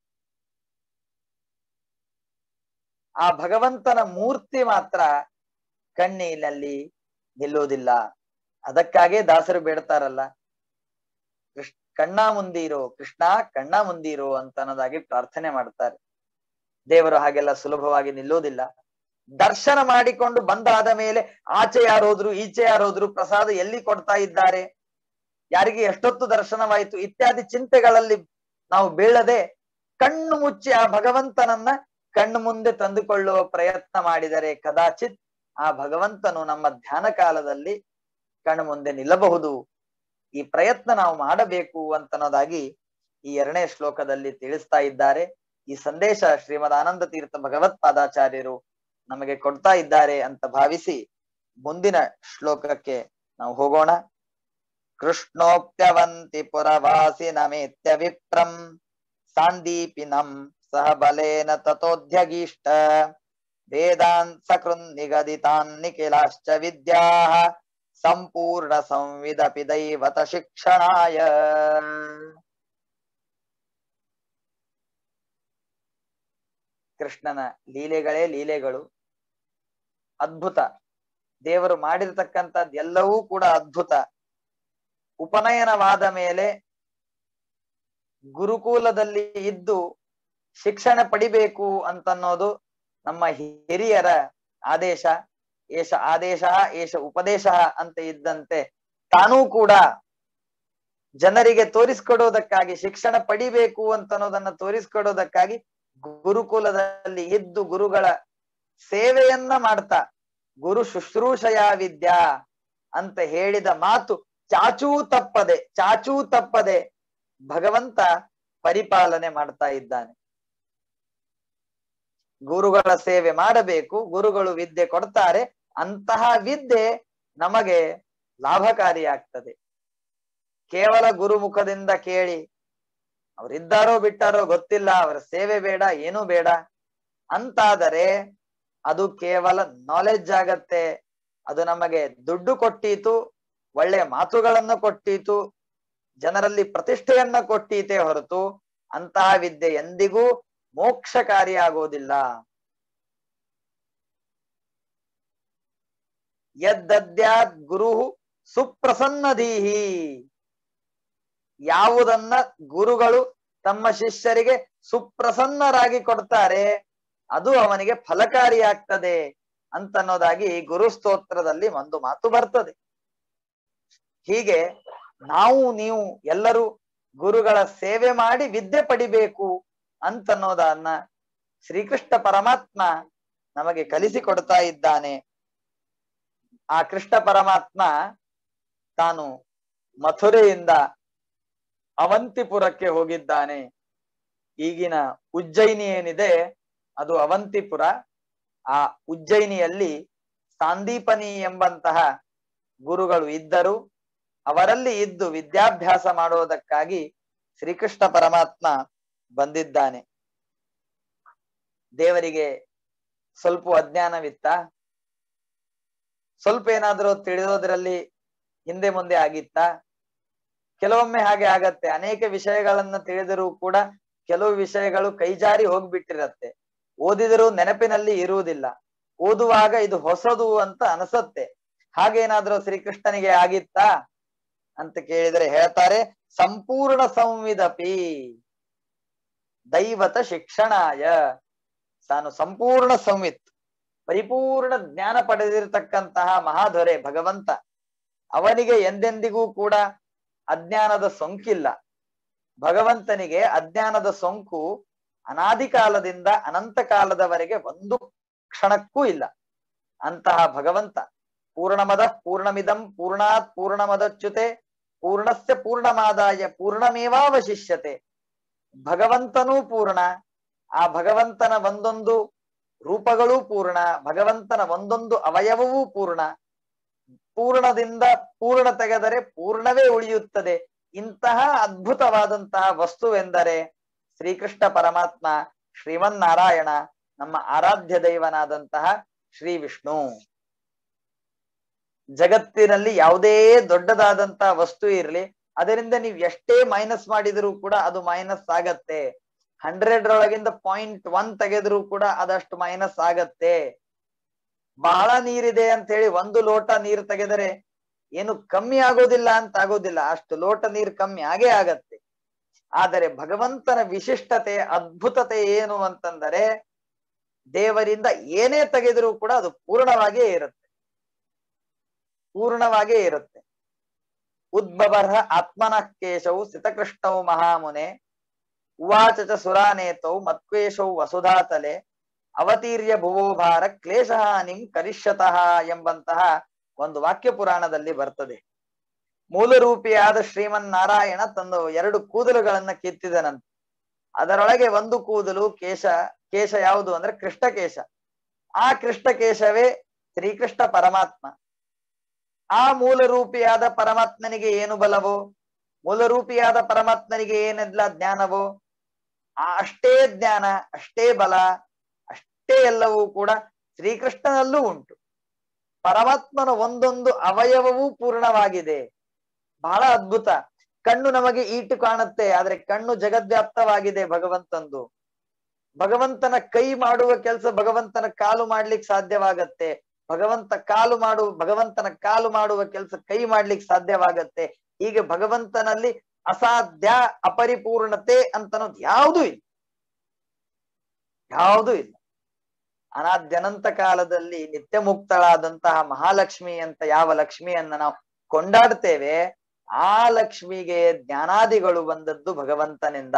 ಆ ಭಗವಂತನ ಮೂರ್ತಿ ಮಾತ್ರ ಕಣ್ಣಿನಲ್ಲಿ ನಿಲ್ಲುವುದಿಲ್ಲ ಅದಕ್ಕಾಗೆ ದಾಸರು ಬೇಡ್ತಾರಲ್ಲ ಕೃಷ್ಣ ಕಣ್ಣ ಮುಂದಿರೋ ಕೃಷ್ಣ ಕಣ್ಣ ಮುಂದಿರೋ ಅಂತ ಅನ್ನೋದಾಗಿ ಪ್ರಾರ್ಥನೆ ಮಾಡ್ತಾರೆ ದೇವರು ಹಾಗೆಲ್ಲ ಸುಲಭವಾಗಿ ನಿಲ್ಲುವುದಿಲ್ಲ ದರ್ಶನ ಮಾಡಿಕೊಂಡು ಬಂದಾದ ಮೇಲೆ ಆಚೆ ಯಾರೋದ್ರು ಈಚೆ ಯಾರೋದ್ರು ಪ್ರಸಾದ ಎಲ್ಲಿ ಕೊಡ್ತಾ ಇದ್ದಾರೆ ಯಾರಿಗೆ ಎಷ್ಟೊತ್ತು ದರ್ಶನವಾಯಿತು ಇತ್ಯಾದಿ ಚಿಂತೆಗಳಲ್ಲಿ ನಾವು ಬೀಳದೆ ಕಣ್ಣು ಮುಚ್ಚಿ ಆ ಭಗವಂತನನ್ನ ಕಣ್ಣು ಮುಂದೆ ತಂದುಕೊಳ್ಳುವ ಪ್ರಯತ್ನ ಮಾಡಿದರೆ ಕದಾಚಿತ್ ಆ ಭಗವಂತನು ನಮ್ಮ ಧ್ಯಾನ ಕಾಲದಲ್ಲಿ ಕಣ್ಣು ಮುಂದೆ ನಿಲ್ಲಬಹುದು ಈ ಪ್ರಯತ್ನ ನಾವು ಮಾಡಬೇಕು ಅಂತನ್ನೋದಾಗಿ ಈ ಎರಡನೇ ಶ್ಲೋಕದಲ್ಲಿ ತಿಳಿಸ್ತಾ ಇದ್ದಾರೆ ಈ ಸಂದೇಶ ಶ್ರೀಮದ್ ಆನಂದ ತೀರ್ಥ ಭಗವತ್ಪಾದಾಚಾರ್ಯರು ನಮಗೆ ಕೊಡ್ತಾ ಇದ್ದಾರೆ ಅಂತ ಭಾವಿಸಿ ಮುಂದಿನ ಶ್ಲೋಕಕ್ಕೆ ನಾವು ಹೋಗೋಣ ಕೃಷ್ಣೋಪ್ಯವಂತಿ ಪುರವಾಸಿ ನಮೇತ್ಯ ವಿಪ್ರಂ ಸಾಂದೀಪಿನಂ ಸಹ ಬಲೇನ ತಥೋಧ್ಯಗೀಷ್ಟ ವೇದಾನ್ ಸಕೃನ್ ನಿಗದಿತಾನ್ ನಿಖಿಲಾಶ್ಚ ವಿದ್ಯಾ ಸಂಪೂರ್ಣ ಸಂವಿದಪಿ ದೈವತ ಶಿಕ್ಷಣಾಯ ಕೃಷ್ಣನ ಲೀಲೆಗಳೇ ಲೀಲೆಗಳು ಅದ್ಭುತ ದೇವರು ಮಾಡಿರ್ತಕ್ಕಂಥದ್ದು ಎಲ್ಲವೂ ಕೂಡ ಅದ್ಭುತ ಉಪನಯನವಾದ ಮೇಲೆ ಗುರುಕುಲದಲ್ಲಿ ಇದ್ದು ಶಿಕ್ಷಣ ಪಡಿಬೇಕು ಅಂತನ್ನೋದು ನಮ್ಮ ಹಿರಿಯರ ಆದೇಶ ಏಷ ಆದೇಶ ಏಷ ಉಪದೇಶ ಅಂತ ಇದ್ದಂತೆ ತಾನೂ ಕೂಡ ಜನರಿಗೆ ತೋರಿಸ್ಕೊಡೋದಕ್ಕಾಗಿ ಶಿಕ್ಷಣ ಪಡಿಬೇಕು ಅಂತನ್ನೋದನ್ನ ತೋರಿಸ್ಕೊಡೋದಕ್ಕಾಗಿ ಗುರುಕುಲದಲ್ಲಿ ಇದ್ದು ಗುರುಗಳ ಸೇವೆಯನ್ನ ಮಾಡ್ತಾ ಗುರು ಶುಶ್ರೂಷಯ ವಿದ್ಯಾ ಅಂತ ಹೇಳಿದ ಮಾತು ಚಾಚೂ ತಪ್ಪದೆ ಚಾಚೂ ತಪ್ಪದೆ ಭಗವಂತ ಪರಿಪಾಲನೆ ಮಾಡ್ತಾ ಇದ್ದಾನೆ ಗುರುಗಳ ಸೇವೆ ಮಾಡಬೇಕು ಗುರುಗಳು ವಿದ್ಯೆ ಕೊಡ್ತಾರೆ ಅಂತಹ ವಿದ್ಯೆ ನಮಗೆ ಲಾಭಕಾರಿಯಾಗ್ತದೆ ಕೇವಲ ಗುರುಮುಖದಿಂದ ಕೇಳಿ ಅವರಿದ್ದಾರೋ ಬಿಟ್ಟಾರೋ ಗೊತ್ತಿಲ್ಲ ಅವರ ಸೇವೆ ಬೇಡ ಏನೂ ಬೇಡ ಅಂತಾದರೆ ಅದು ಕೇವಲ ನಾಲೆಡ್ಜ್ ಆಗತ್ತೆ ಅದು ನಮಗೆ ದುಡ್ಡು ಕೊಟ್ಟೀತು ಒಳ್ಳೆ ಮಾತುಗಳನ್ನು ಕೊಟ್ಟೀತು ಜನರಲ್ಲಿ ಪ್ರತಿಷ್ಠೆಯನ್ನ ಕೊಟ್ಟೀತೆ ಹೊರತು ಅಂತಹ ವಿದ್ಯೆ ಎಂದಿಗೂ ಮೋಕ್ಷಕಾರಿಯಾಗೋದಿಲ್ಲ ಯದ್ದದ್ಯಾತ್ ಗುರು ಸುಪ್ರಸನ್ನದೀಹಿ ಯಾವುದನ್ನ ಗುರುಗಳು ತಮ್ಮ ಶಿಷ್ಯರಿಗೆ ಸುಪ್ರಸನ್ನರಾಗಿ ಕೊಡ್ತಾರೆ ಅದು ಅವನಿಗೆ ಫಲಕಾರಿಯಾಗ್ತದೆ ಅಂತನ್ನೋದಾಗಿ ಗುರು ಸ್ತೋತ್ರದಲ್ಲಿ ಒಂದು ಮಾತು ಬರ್ತದೆ ಹೀಗೆ ನಾವು ನೀವು ಎಲ್ಲರೂ ಗುರುಗಳ ಸೇವೆ ಮಾಡಿ ವಿದ್ಯೆ ಪಡಿಬೇಕು ಅಂತನ್ನೋದನ್ನ ಶ್ರೀಕೃಷ್ಣ ಪರಮಾತ್ಮ ನಮಗೆ ಕಲಿಸಿಕೊಡ್ತಾ ಇದ್ದಾನೆ ಆ ಕೃಷ್ಣ ಪರಮಾತ್ಮ ತಾನು ಮಥುರೆಯಿಂದ ಅವಂತಿಪುರಕ್ಕೆ ಹೋಗಿದ್ದಾನೆ ಈಗಿನ ಉಜ್ಜಯಿನಿ ಏನಿದೆ ಅದು ಅವಂತಿಪುರ ಆ ಉಜ್ಜಯಿನಿಯಲ್ಲಿ ಸಾಂದೀಪನಿ ಎಂಬಂತಹ ಗುರುಗಳು ಇದ್ದರು ಅವರಲ್ಲಿ ಇದ್ದು ವಿದ್ಯಾಭ್ಯಾಸ ಮಾಡುವುದಕ್ಕಾಗಿ ಶ್ರೀಕೃಷ್ಣ ಪರಮಾತ್ಮ ಬಂದಿದ್ದಾನೆ ದೇವರಿಗೆ ಸ್ವಲ್ಪ ಅಜ್ಞಾನವಿತ್ತ ಸ್ವಲ್ಪ ಏನಾದ್ರೂ ತಿಳಿಯೋದ್ರಲ್ಲಿ ಹಿಂದೆ ಮುಂದೆ ಆಗಿತ್ತ ಕೆಲವೊಮ್ಮೆ ಹಾಗೆ ಆಗತ್ತೆ ಅನೇಕ ವಿಷಯಗಳನ್ನ ತಿಳಿದರೂ ಕೂಡ ಕೆಲವು ವಿಷಯಗಳು ಕೈಜಾರಿ ಹೋಗ್ಬಿಟ್ಟಿರತ್ತೆ ಓದಿದರೂ ನೆನಪಿನಲ್ಲಿ ಇರುವುದಿಲ್ಲ ಓದುವಾಗ ಇದು ಹೊಸದು ಅಂತ ಅನಸತ್ತೆ ಹಾಗೇನಾದ್ರೂ ಶ್ರೀಕೃಷ್ಣನಿಗೆ ಆಗಿತ್ತಾ ಅಂತ ಕೇಳಿದರೆ ಹೇಳ್ತಾರೆ ಸಂಪೂರ್ಣ ಸಂವಿದಪಿ ದೈವತ ಶಿಕ್ಷಣಾಯ ತಾನು ಸಂಪೂರ್ಣ ಸಂವಿತ್ ಪರಿಪೂರ್ಣ ಜ್ಞಾನ ಪಡೆದಿರತಕ್ಕಂತಹ ಮಹಾದೊರೆ ಭಗವಂತ ಅವನಿಗೆ ಎಂದೆಂದಿಗೂ ಕೂಡ ಅಜ್ಞಾನದ ಸೋಂಕಿಲ್ಲ ಭಗವಂತನಿಗೆ ಅಜ್ಞಾನದ ಸೋಂಕು ಅನಾದಿ ಕಾಲದಿಂದ ಅನಂತ ಕಾಲದವರೆಗೆ ಒಂದು ಕ್ಷಣಕ್ಕೂ ಇಲ್ಲ ಅಂತಹ ಭಗವಂತ ಪೂರ್ಣಮದ ಪೂರ್ಣಮಿದಂ ಪೂರ್ಣಾತ್ ಪೂರ್ಣಮದಚ್ಯುತೆ ಪೂರ್ಣಸ್ಯ ಪೂರ್ಣಮಾದಾಯ ಪೂರ್ಣಮೇವಾವಶಿಷ್ಯತೆ ಭಗವಂತನೂ ಪೂರ್ಣ ಆ ಭಗವಂತನ ಒಂದೊಂದು ರೂಪಗಳೂ ಪೂರ್ಣ ಭಗವಂತನ ಒಂದೊಂದು ಅವಯವವೂ ಪೂರ್ಣ ಪೂರ್ಣದಿಂದ ಪೂರ್ಣ ತೆಗೆದರೆ ಪೂರ್ಣವೇ ಉಳಿಯುತ್ತದೆ ಇಂತಹ ಅದ್ಭುತವಾದಂತಹ ವಸ್ತುವೆಂದರೆ ಶ್ರೀಕೃಷ್ಣ ಪರಮಾತ್ಮ ಶ್ರೀಮನ್ನಾರಾಯಣ ನಮ್ಮ ಆರಾಧ್ಯ ದೈವನಾದಂತಹ ಶ್ರೀ ವಿಷ್ಣು ಜಗತ್ತಿನಲ್ಲಿ ಯಾವುದೇ ದೊಡ್ಡದಾದಂತಹ ವಸ್ತು ಇರಲಿ ಅದರಿಂದ ನೀವು ಎಷ್ಟೇ ಮೈನಸ್ ಮಾಡಿದರೂ ಕೂಡ ಅದು ಮೈನಸ್ ಆಗತ್ತೆ ಹಂಡ್ರೆಡ್ ರೊಳಗಿಂದ ಪಾಯಿಂಟ್ ಒನ್ ತೆಗೆದ್ರು ಕೂಡ ಅದಷ್ಟು ಮೈನಸ್ ಆಗತ್ತೆ ಬಹಳ ನೀರಿದೆ ಅಂತ ಹೇಳಿ ಒಂದು ಲೋಟ ನೀರು ತೆಗೆದರೆ ಏನು ಕಮ್ಮಿ ಆಗೋದಿಲ್ಲ ಅಂತ ಆಗೋದಿಲ್ಲ ಅಷ್ಟು ಲೋಟ ನೀರು ಕಮ್ಮಿ ಆಗೇ ಆಗತ್ತೆ ಆದರೆ ಭಗವಂತನ ವಿಶಿಷ್ಟತೆ ಅದ್ಭುತತೆ ಏನು ಅಂತಂದರೆ ದೇವರಿಂದ ಏನೇ ತೆಗೆದರೂ ಕೂಡ ಅದು ಪೂರ್ಣವಾಗಿಯೇ ಇರುತ್ತೆ ಪೂರ್ಣವಾಗಿಯೇ ಇರುತ್ತೆ ಉದ್ಭವರ್ಹ ಆತ್ಮನಃ ಕೇಶವು ಸಿತಕೃಷ್ಣವು ಮಹಾಮುನೆ ಉವಾಚ ಚ ಸುರಾನೇತೌ ಮತ್ವೇಶೌ ವಸುಧಾತಲೆ ಅವತೀರ್ಯ ಭುವೋಭಾರ ಕ್ಲೇಶ ಹಾನಿಂ ಕರಿಷ್ಯತಃ ಎಂಬಂತಹ ಒಂದು ವಾಕ್ಯ ಪುರಾಣದಲ್ಲಿ ಬರ್ತದೆ ಮೂಲರೂಪಿಯಾದ ಶ್ರೀಮನ್ನಾರಾಯಣ ತಂದು ಎರಡು ಕೂದಲುಗಳನ್ನ ಕಿತ್ತಿದನಂತೆ ಅದರೊಳಗೆ ಒಂದು ಕೂದಲು ಕೇಶ ಕೇಶ ಯಾವುದು ಅಂದ್ರೆ ಕೃಷ್ಣಕೇಶ ಆ ಕೃಷ್ಣಕೇಶವೇ ಶ್ರೀಕೃಷ್ಣ ಪರಮಾತ್ಮ ಆ ಮೂಲರೂಪಿಯಾದ ಪರಮಾತ್ಮನಿಗೆ ಏನು ಬಲವೋ ಮೂಲರೂಪಿಯಾದ ಪರಮಾತ್ಮನಿಗೆ ಏನೆಲ್ಲ ಜ್ಞಾನವೋ ಆ ಅಷ್ಟೇ ಜ್ಞಾನ ಅಷ್ಟೇ ಬಲ ಅಷ್ಟೇ ಎಲ್ಲವೂ ಕೂಡ ಶ್ರೀಕೃಷ್ಣನಲ್ಲೂ ಉಂಟು ಪರಮಾತ್ಮನ ಒಂದೊಂದು ಅವಯವವೂ ಪೂರ್ಣವಾಗಿದೆ ಬಹಳ ಅದ್ಭುತ ಕಣ್ಣು ನಮಗೆ ಈಟು ಕಾಣುತ್ತೆ ಆದ್ರೆ ಕಣ್ಣು ಜಗದ್ವ್ಯಾಪ್ತವಾಗಿದೆ ಭಗವಂತಂದು ಭಗವಂತನ ಕೈ ಮಾಡುವ ಕೆಲಸ ಭಗವಂತನ ಕಾಲು ಮಾಡ್ಲಿಕ್ಕೆ ಸಾಧ್ಯವಾಗತ್ತೆ ಭಗವಂತ ಕಾಲು ಮಾಡುವ ಭಗವಂತನ ಕಾಲು ಮಾಡುವ ಕೆಲಸ ಕೈ ಮಾಡ್ಲಿಕ್ಕೆ ಸಾಧ್ಯವಾಗತ್ತೆ ಹೀಗೆ ಭಗವಂತನಲ್ಲಿ ಅಸಾಧ್ಯ ಅಪರಿಪೂರ್ಣತೆ ಅಂತನೋದು ಯಾವುದೂ ಇಲ್ಲ ಯಾವುದೂ ಇಲ್ಲ ಅನಾದ್ಯನಂತ ಕಾಲದಲ್ಲಿ ನಿತ್ಯ ಮುಕ್ತಳಾದಂತಹ ಮಹಾಲಕ್ಷ್ಮಿ ಅಂತ ಯಾವ ಲಕ್ಷ್ಮಿಯನ್ನ ನಾವು ಕೊಂಡಾಡ್ತೇವೆ ಆ ಲಕ್ಷ್ಮಿಗೆ ಜ್ಞಾನಾದಿಗಳು ಬಂದದ್ದು ಭಗವಂತನಿಂದ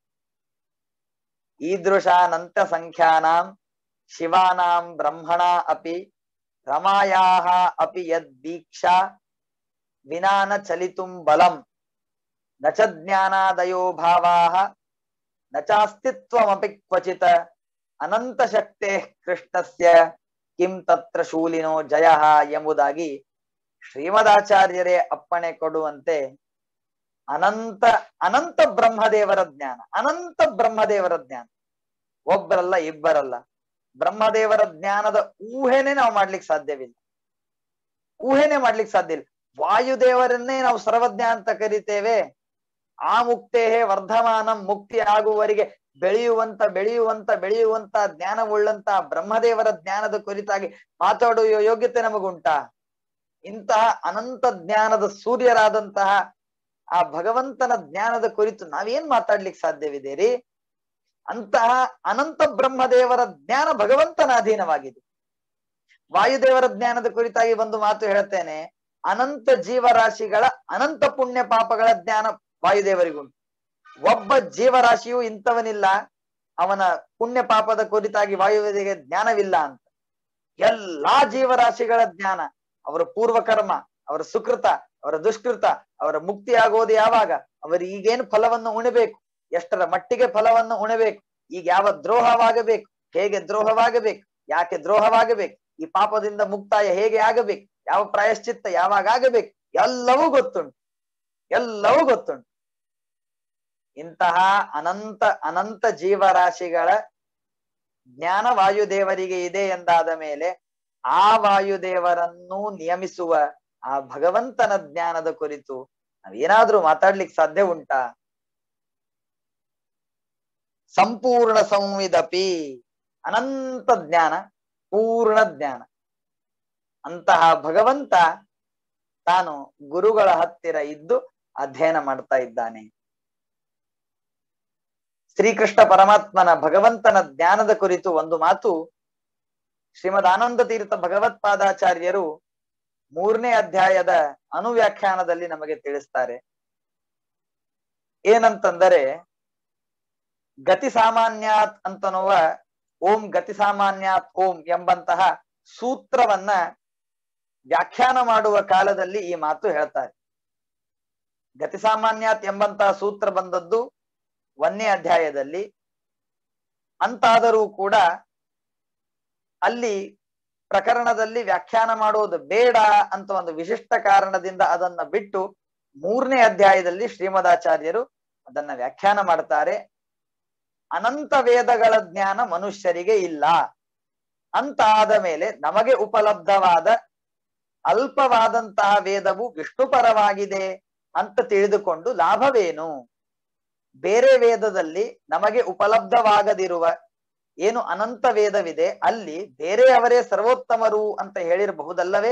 ಈದೃಶಾನಂತ ಸಂಖ್ಯಾನಾಂ ಶಿವಾನಾಂ ಬ್ರಹ್ಮಣ ಅಪಿ ರಮಾಯಾಹ ಅಪಿ ಯದ್ ದೀಕ್ಷಾ ವಿನಾನ ಚಲಿತುಂ ಬಲಂ ನ ಚ ಜ್ಞಾನಾದಯೋ ಭಾವಾಹ ನ ಚಾಸ್ತಿತ್ವಮಪಿ ಕ್ವಚಿತ ಅನಂತ ಶಕ್ತೆ ಕೃಷ್ಣಸ್ಯ ಕಿಂ ತತ್ರ ಶೂಲಿನೋ ಜಯ ಎಂಬುದಾಗಿ ಶ್ರೀಮದಾಚಾರ್ಯರೇ ಅಪ್ಪಣೆ ಕೊಡುವಂತೆ ಅನಂತ ಅನಂತ ಬ್ರಹ್ಮದೇವರ ಜ್ಞಾನ ಅನಂತ ಬ್ರಹ್ಮದೇವರ ಜ್ಞಾನ ಒಬ್ಬರಲ್ಲ ಇಬ್ಬರಲ್ಲ ಬ್ರಹ್ಮದೇವರ ಜ್ಞಾನದ ಊಹೆನೆ ನಾವು ಮಾಡ್ಲಿಕ್ಕೆ ಸಾಧ್ಯವಿಲ್ಲ ಊಹೆನೆ ಮಾಡ್ಲಿಕ್ಕೆ ಸಾಧ್ಯ ಇಲ್ಲ ವಾಯುದೇವರನ್ನೇ ನಾವು ಸರ್ವಜ್ಞ ಅಂತ ಕರಿತೇವೆ ಆ ಮುಕ್ತೇಹೇ ವರ್ಧಮಾನ ಮುಕ್ತಿ ಆಗುವವರೆಗೆ ಬೆಳೆಯುವಂತ ಬೆಳೆಯುವಂತ ಬೆಳೆಯುವಂತ ಜ್ಞಾನವುಳ್ಳಂತ ಬ್ರಹ್ಮದೇವರ ಜ್ಞಾನದ ಕುರಿತಾಗಿ ಮಾತಾಡುವ ಯೋಗ್ಯತೆ ನಮಗುಂಟಾ ಇಂತಹ ಅನಂತ ಜ್ಞಾನದ ಸೂರ್ಯರಾದಂತಹ ಆ ಭಗವಂತನ ಜ್ಞಾನದ ಕುರಿತು ನಾವೇನ್ ಮಾತಾಡ್ಲಿಕ್ಕೆ ಸಾಧ್ಯವಿದೆ ರೀ ಅಂತಹ ಅನಂತ ಬ್ರಹ್ಮದೇವರ ಜ್ಞಾನ ಭಗವಂತನ ಅಧೀನವಾಗಿದೆ ವಾಯುದೇವರ ಜ್ಞಾನದ ಕುರಿತಾಗಿ ಒಂದು ಮಾತು ಹೇಳ್ತೇನೆ ಅನಂತ ಜೀವರಾಶಿಗಳ ಅನಂತ ಪುಣ್ಯ ಪಾಪಗಳ ಜ್ಞಾನ ವಾಯುದೇವರಿಗುಂಟು ಒಬ್ಬ ಜೀವರಾಶಿಯು ಇಂಥವನಿಲ್ಲ ಅವನ ಪುಣ್ಯ ಪಾಪದ ಕುರಿತಾಗಿ ವಾಯುದೇವರಿಗೆ ಜ್ಞಾನವಿಲ್ಲ ಅಂತ ಎಲ್ಲಾ ಜೀವರಾಶಿಗಳ ಜ್ಞಾನ ಅವರ ಪೂರ್ವ ಕರ್ಮ ಅವರ ಸುಕೃತ ಅವರ ದುಷ್ಕೃತ ಅವರ ಮುಕ್ತಿ ಆಗೋದು ಯಾವಾಗ ಅವರು ಈಗೇನು ಫಲವನ್ನು ಉಣಬೇಕು ಎಷ್ಟರ ಮಟ್ಟಿಗೆ ಫಲವನ್ನು ಉಣಬೇಕು ಈಗ ಯಾವ ದ್ರೋಹವಾಗಬೇಕು ಹೇಗೆ ದ್ರೋಹವಾಗಬೇಕು ಯಾಕೆ ದ್ರೋಹವಾಗಬೇಕು ಈ ಪಾಪದಿಂದ ಮುಕ್ತಾಯ ಹೇಗೆ ಆಗಬೇಕು ಯಾವ ಪ್ರಾಯಶ್ಚಿತ್ತ ಯಾವಾಗ ಆಗಬೇಕು ಎಲ್ಲವೂ ಗೊತ್ತುಂಟು ಎಲ್ಲವೂ ಗೊತ್ತುಂಟು ಇಂತಹ ಅನಂತ ಅನಂತ ಜೀವರಾಶಿಗಳ ಜ್ಞಾನ ವಾಯುದೇವರಿಗೆ ಇದೆ ಎಂದಾದ ಮೇಲೆ ಆ ವಾಯುದೇವರನ್ನು ನಿಯಮಿಸುವ ಆ ಭಗವಂತನ ಜ್ಞಾನದ ಕುರಿತು ನಾವೇನಾದ್ರೂ ಮಾತಾಡ್ಲಿಕ್ಕೆ ಸಾಧ್ಯ ಉಂಟಾ ಸಂಪೂರ್ಣ ಸಂವಿದಪಿ ಅನಂತ ಜ್ಞಾನ ಪೂರ್ಣ ಜ್ಞಾನ ಅಂತಹ ಭಗವಂತ ತಾನು ಗುರುಗಳ ಹತ್ತಿರ ಇದ್ದು ಅಧ್ಯಯನ ಮಾಡ್ತಾ ಇದ್ದಾನೆ ಶ್ರೀಕೃಷ್ಣ ಪರಮಾತ್ಮನ ಭಗವಂತನ ಜ್ಞಾನದ ಕುರಿತು ಒಂದು ಮಾತು ಶ್ರೀಮದ್ ಆನಂದ ತೀರ್ಥ ಭಗವತ್ಪಾದಾಚಾರ್ಯರು ಮೂರನೇ ಅಧ್ಯಾಯದ ಅನುವ್ಯಾಖ್ಯಾನದಲ್ಲಿ ನಮಗೆ ತಿಳಿಸ್ತಾರೆ ಏನಂತಂದರೆ ಗತಿ ಸಾಮಾನ್ಯಾತ್ ಅಂತನ್ನುವ ಓಂ ಗತಿ ಸಾಮಾನ್ಯಾತ್ ಓಂ ಎಂಬಂತಹ ಸೂತ್ರವನ್ನ ವ್ಯಾಖ್ಯಾನ ಮಾಡುವ ಕಾಲದಲ್ಲಿ ಈ ಮಾತು ಹೇಳ್ತಾರೆ ಗತಿ ಸಾಮಾನ್ಯಾತ್ ಎಂಬಂತಹ ಸೂತ್ರ ಬಂದದ್ದು ಒಂದನೇ ಅಧ್ಯಾಯದಲ್ಲಿ ಅಂತಾದರೂ ಕೂಡ ಅಲ್ಲಿ ಪ್ರಕರಣದಲ್ಲಿ ವ್ಯಾಖ್ಯಾನ ಮಾಡುವುದು ಬೇಡ ಅಂತ ಒಂದು ವಿಶಿಷ್ಟ ಕಾರಣದಿಂದ ಅದನ್ನ ಬಿಟ್ಟು ಮೂರನೇ ಅಧ್ಯಾಯದಲ್ಲಿ ಶ್ರೀಮದಾಚಾರ್ಯರು ಅದನ್ನ ವ್ಯಾಖ್ಯಾನ ಮಾಡ್ತಾರೆ ಅನಂತ ವೇದಗಳ ಜ್ಞಾನ ಮನುಷ್ಯರಿಗೆ ಇಲ್ಲ ಅಂತ ಆದ ಮೇಲೆ ನಮಗೆ ಉಪಲಬ್ಧವಾದ ಅಲ್ಪವಾದಂತಹ ವೇದವು ವಿಷ್ಣುಪರವಾಗಿದೆ ಅಂತ ತಿಳಿದುಕೊಂಡು ಲಾಭವೇನು ಬೇರೆ ವೇದದಲ್ಲಿ ನಮಗೆ ಉಪಲಬ್ಧವಾಗದಿರುವ ಏನು ಅನಂತ ವೇದವಿದೆ ಅಲ್ಲಿ ಬೇರೆಯವರೇ ಸರ್ವೋತ್ತಮರು ಅಂತ ಹೇಳಿರಬಹುದಲ್ಲವೇ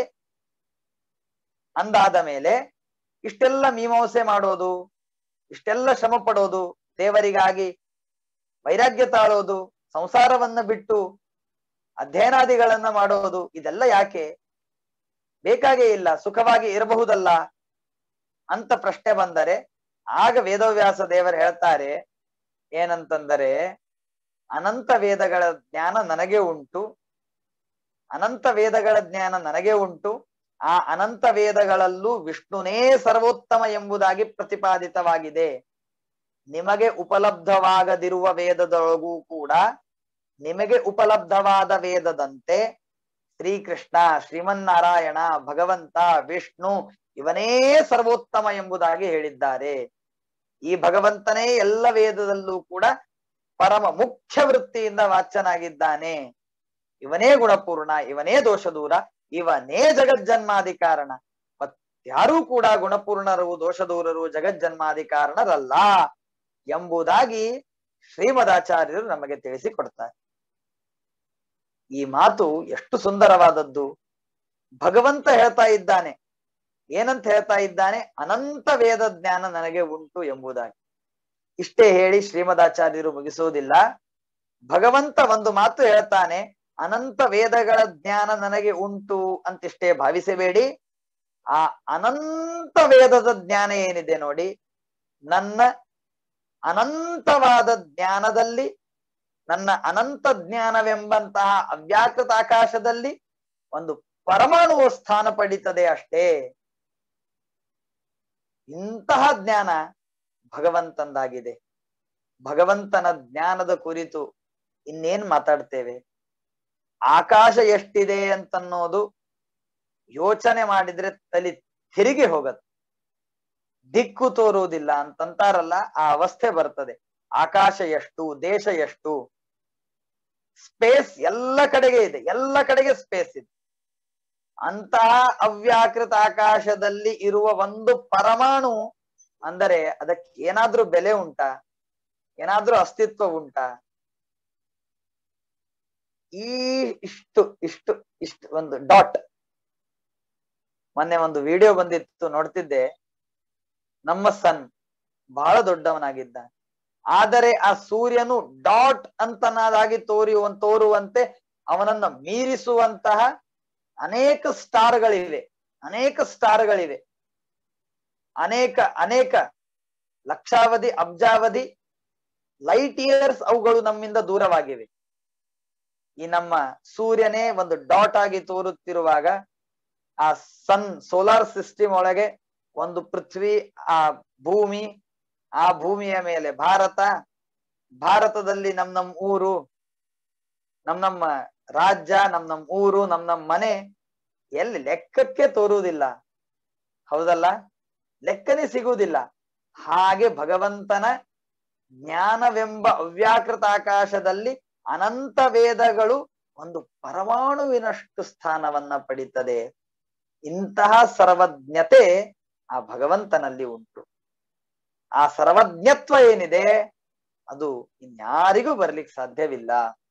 ಅಂದಾದ ಮೇಲೆ ಇಷ್ಟೆಲ್ಲ ಮೀಮಾಂಸೆ ಮಾಡೋದು ಇಷ್ಟೆಲ್ಲ ಶ್ರಮ ಪಡೋದು ದೇವರಿಗಾಗಿ ವೈರಾಗ್ಯ ತಾಳೋದು ಸಂಸಾರವನ್ನ ಬಿಟ್ಟು ಅಧ್ಯಯನಾದಿಗಳನ್ನ ಮಾಡೋದು ಇದೆಲ್ಲ ಯಾಕೆ ಬೇಕಾಗೇ ಇಲ್ಲ ಸುಖವಾಗಿ ಇರಬಹುದಲ್ಲ ಅಂತ ಪ್ರಶ್ನೆ ಬಂದರೆ ಆಗ ವೇದವ್ಯಾಸ ದೇವರು ಹೇಳ್ತಾರೆ ಏನಂತಂದರೆ ಅನಂತ ವೇದಗಳ ಜ್ಞಾನ ನನಗೆ ಉಂಟು ಅನಂತ ವೇದಗಳ ಜ್ಞಾನ ನನಗೆ ಉಂಟು ಆ ಅನಂತ ವೇದಗಳಲ್ಲೂ ವಿಷ್ಣುನೇ ಸರ್ವೋತ್ತಮ ಎಂಬುದಾಗಿ ಪ್ರತಿಪಾದಿತವಾಗಿದೆ ನಿಮಗೆ ಉಪಲಬ್ಧವಾಗದಿರುವ ವೇದದೊಳಗೂ ಕೂಡ ನಿಮಗೆ ಉಪಲಬ್ಧವಾದ ವೇದದಂತೆ ಶ್ರೀಕೃಷ್ಣ ಶ್ರೀಮನ್ನಾರಾಯಣ ಭಗವಂತ ವಿಷ್ಣು ಇವನೇ ಸರ್ವೋತ್ತಮ ಎಂಬುದಾಗಿ ಹೇಳಿದ್ದಾರೆ ಈ ಭಗವಂತನೇ ಎಲ್ಲ ವೇದದಲ್ಲೂ ಕೂಡ ಪರಮ ಮುಖ್ಯ ವೃತ್ತಿಯಿಂದ ವಾಚ್ಯನಾಗಿದ್ದಾನೆ ಇವನೇ ಗುಣಪೂರ್ಣ ಇವನೇ ದೋಷ ದೂರ ಇವನೇ ಜಗಜ್ಜನ್ಮಾದಿ ಕಾರಣ ಮತ್ಯಾರೂ ಕೂಡ ಗುಣಪೂರ್ಣರು ದೋಷ ದೂರರು ಜಗಜ್ಜನ್ಮಾದಿ ಕಾರಣರಲ್ಲ ಎಂಬುದಾಗಿ ಶ್ರೀಮದಾಚಾರ್ಯರು ನಮಗೆ ತಿಳಿಸಿಕೊಡ್ತಾರೆ ಈ ಮಾತು ಎಷ್ಟು ಸುಂದರವಾದದ್ದು ಭಗವಂತ ಹೇಳ್ತಾ ಇದ್ದಾನೆ ಏನಂತ ಹೇಳ್ತಾ ಇದ್ದಾನೆ ಅನಂತ ವೇದ ಜ್ಞಾನ ನನಗೆ ಉಂಟು ಎಂಬುದಾಗಿ ಇಷ್ಟೇ ಹೇಳಿ ಶ್ರೀಮದಾಚಾರ್ಯರು ಮುಗಿಸುವುದಿಲ್ಲ ಭಗವಂತ ಒಂದು ಮಾತು ಹೇಳ್ತಾನೆ ಅನಂತ ವೇದಗಳ ಜ್ಞಾನ ನನಗೆ ಉಂಟು ಅಂತಿಷ್ಟೇ ಭಾವಿಸಬೇಡಿ ಆ ಅನಂತ ವೇದದ ಜ್ಞಾನ ಏನಿದೆ ನೋಡಿ ನನ್ನ ಅನಂತವಾದ ಜ್ಞಾನದಲ್ಲಿ ನನ್ನ ಅನಂತ ಜ್ಞಾನವೆಂಬಂತಹ ಅವ್ಯಾಕೃತ ಆಕಾಶದಲ್ಲಿ ಒಂದು ಪರಮಾಣುವು ಸ್ಥಾನ ಪಡೀತದೆ ಅಷ್ಟೇ ಇಂತಹ ಜ್ಞಾನ ಭಗವಂತಂದಾಗಿದೆ ಭಗವಂತನ ಜ್ಞಾನದ ಕುರಿತು ಇನ್ನೇನ್ ಮಾತಾಡ್ತೇವೆ ಆಕಾಶ ಎಷ್ಟಿದೆ ಅಂತನ್ನೋದು ಯೋಚನೆ ಮಾಡಿದ್ರೆ ತಲೆ ತಿರುಗಿ ಹೋಗತ್ತೆ ದಿಕ್ಕು ತೋರುವುದಿಲ್ಲ ಅಂತಂತಾರಲ್ಲ ಆ ಅವಸ್ಥೆ ಬರ್ತದೆ ಆಕಾಶ ಎಷ್ಟು ದೇಶ ಎಷ್ಟು ಸ್ಪೇಸ್ ಎಲ್ಲ ಕಡೆಗೆ ಇದೆ ಎಲ್ಲ ಕಡೆಗೆ ಸ್ಪೇಸ್ ಇದೆ ಅಂತಹ ಅವ್ಯಾಕೃತ ಆಕಾಶದಲ್ಲಿ ಇರುವ ಒಂದು ಪರಮಾಣು ಅಂದರೆ ಅದಕ್ಕೆ ಏನಾದ್ರೂ ಬೆಲೆ ಉಂಟಾ ಏನಾದ್ರೂ ಅಸ್ತಿತ್ವ ಉಂಟಾ ಈ ಇಷ್ಟು ಇಷ್ಟು ಇಷ್ಟು ಒಂದು ಡಾಟ್ ಮೊನ್ನೆ ಒಂದು ವಿಡಿಯೋ ಬಂದಿತ್ತು ನೋಡ್ತಿದ್ದೆ ನಮ್ಮ ಸನ್ ಬಹಳ ದೊಡ್ಡವನಾಗಿದ್ದ ಆದರೆ ಆ ಸೂರ್ಯನು ಡಾಟ್ ಅಂತನಾದಾಗಿ ತೋರಿಯುವ ತೋರುವಂತೆ ಅವನನ್ನ ಮೀರಿಸುವಂತಹ ಅನೇಕ ಸ್ಟಾರ್ಗಳಿವೆ ಅನೇಕ ಸ್ಟಾರ್ಗಳಿವೆ ಅನೇಕ ಅನೇಕ ಲಕ್ಷಾವಧಿ ಅಬ್ಜಾವಧಿ ಲೈಟ್ ಇಯರ್ಸ್ ಅವುಗಳು ನಮ್ಮಿಂದ ದೂರವಾಗಿವೆ ಈ ನಮ್ಮ ಸೂರ್ಯನೇ ಒಂದು ಡಾಟ್ ಆಗಿ ತೋರುತ್ತಿರುವಾಗ ಆ ಸನ್ ಸೋಲಾರ್ ಸಿಸ್ಟಮ್ ಒಳಗೆ ಒಂದು ಪೃಥ್ವಿ ಆ ಭೂಮಿ ಆ ಭೂಮಿಯ ಮೇಲೆ ಭಾರತ ಭಾರತದಲ್ಲಿ ನಮ್ ನಮ್ ಊರು ನಮ್ ನಮ್ಮ ರಾಜ್ಯ ನಮ್ ನಮ್ ಊರು ನಮ್ ನಮ್ ಮನೆ ಎಲ್ಲಿ ಲೆಕ್ಕಕ್ಕೆ ತೋರುವುದಿಲ್ಲ ಹೌದಲ್ಲ ಲೆಕ್ಕನೇ ಸಿಗುವುದಿಲ್ಲ ಹಾಗೆ ಭಗವಂತನ ಜ್ಞಾನವೆಂಬ ಅವ್ಯಾಕೃತ ಆಕಾಶದಲ್ಲಿ ಅನಂತ ವೇದಗಳು ಒಂದು ಪರಮಾಣುವಿನಷ್ಟು ಸ್ಥಾನವನ್ನ ಪಡಿತದೆ ಇಂತಹ ಸರ್ವಜ್ಞತೆ ಆ ಭಗವಂತನಲ್ಲಿ ಉಂಟು ಆ ಸರ್ವಜ್ಞತ್ವ ಏನಿದೆ ಅದು ಇನ್ಯಾರಿಗೂ ಬರ್ಲಿಕ್ಕೆ ಸಾಧ್ಯವಿಲ್ಲ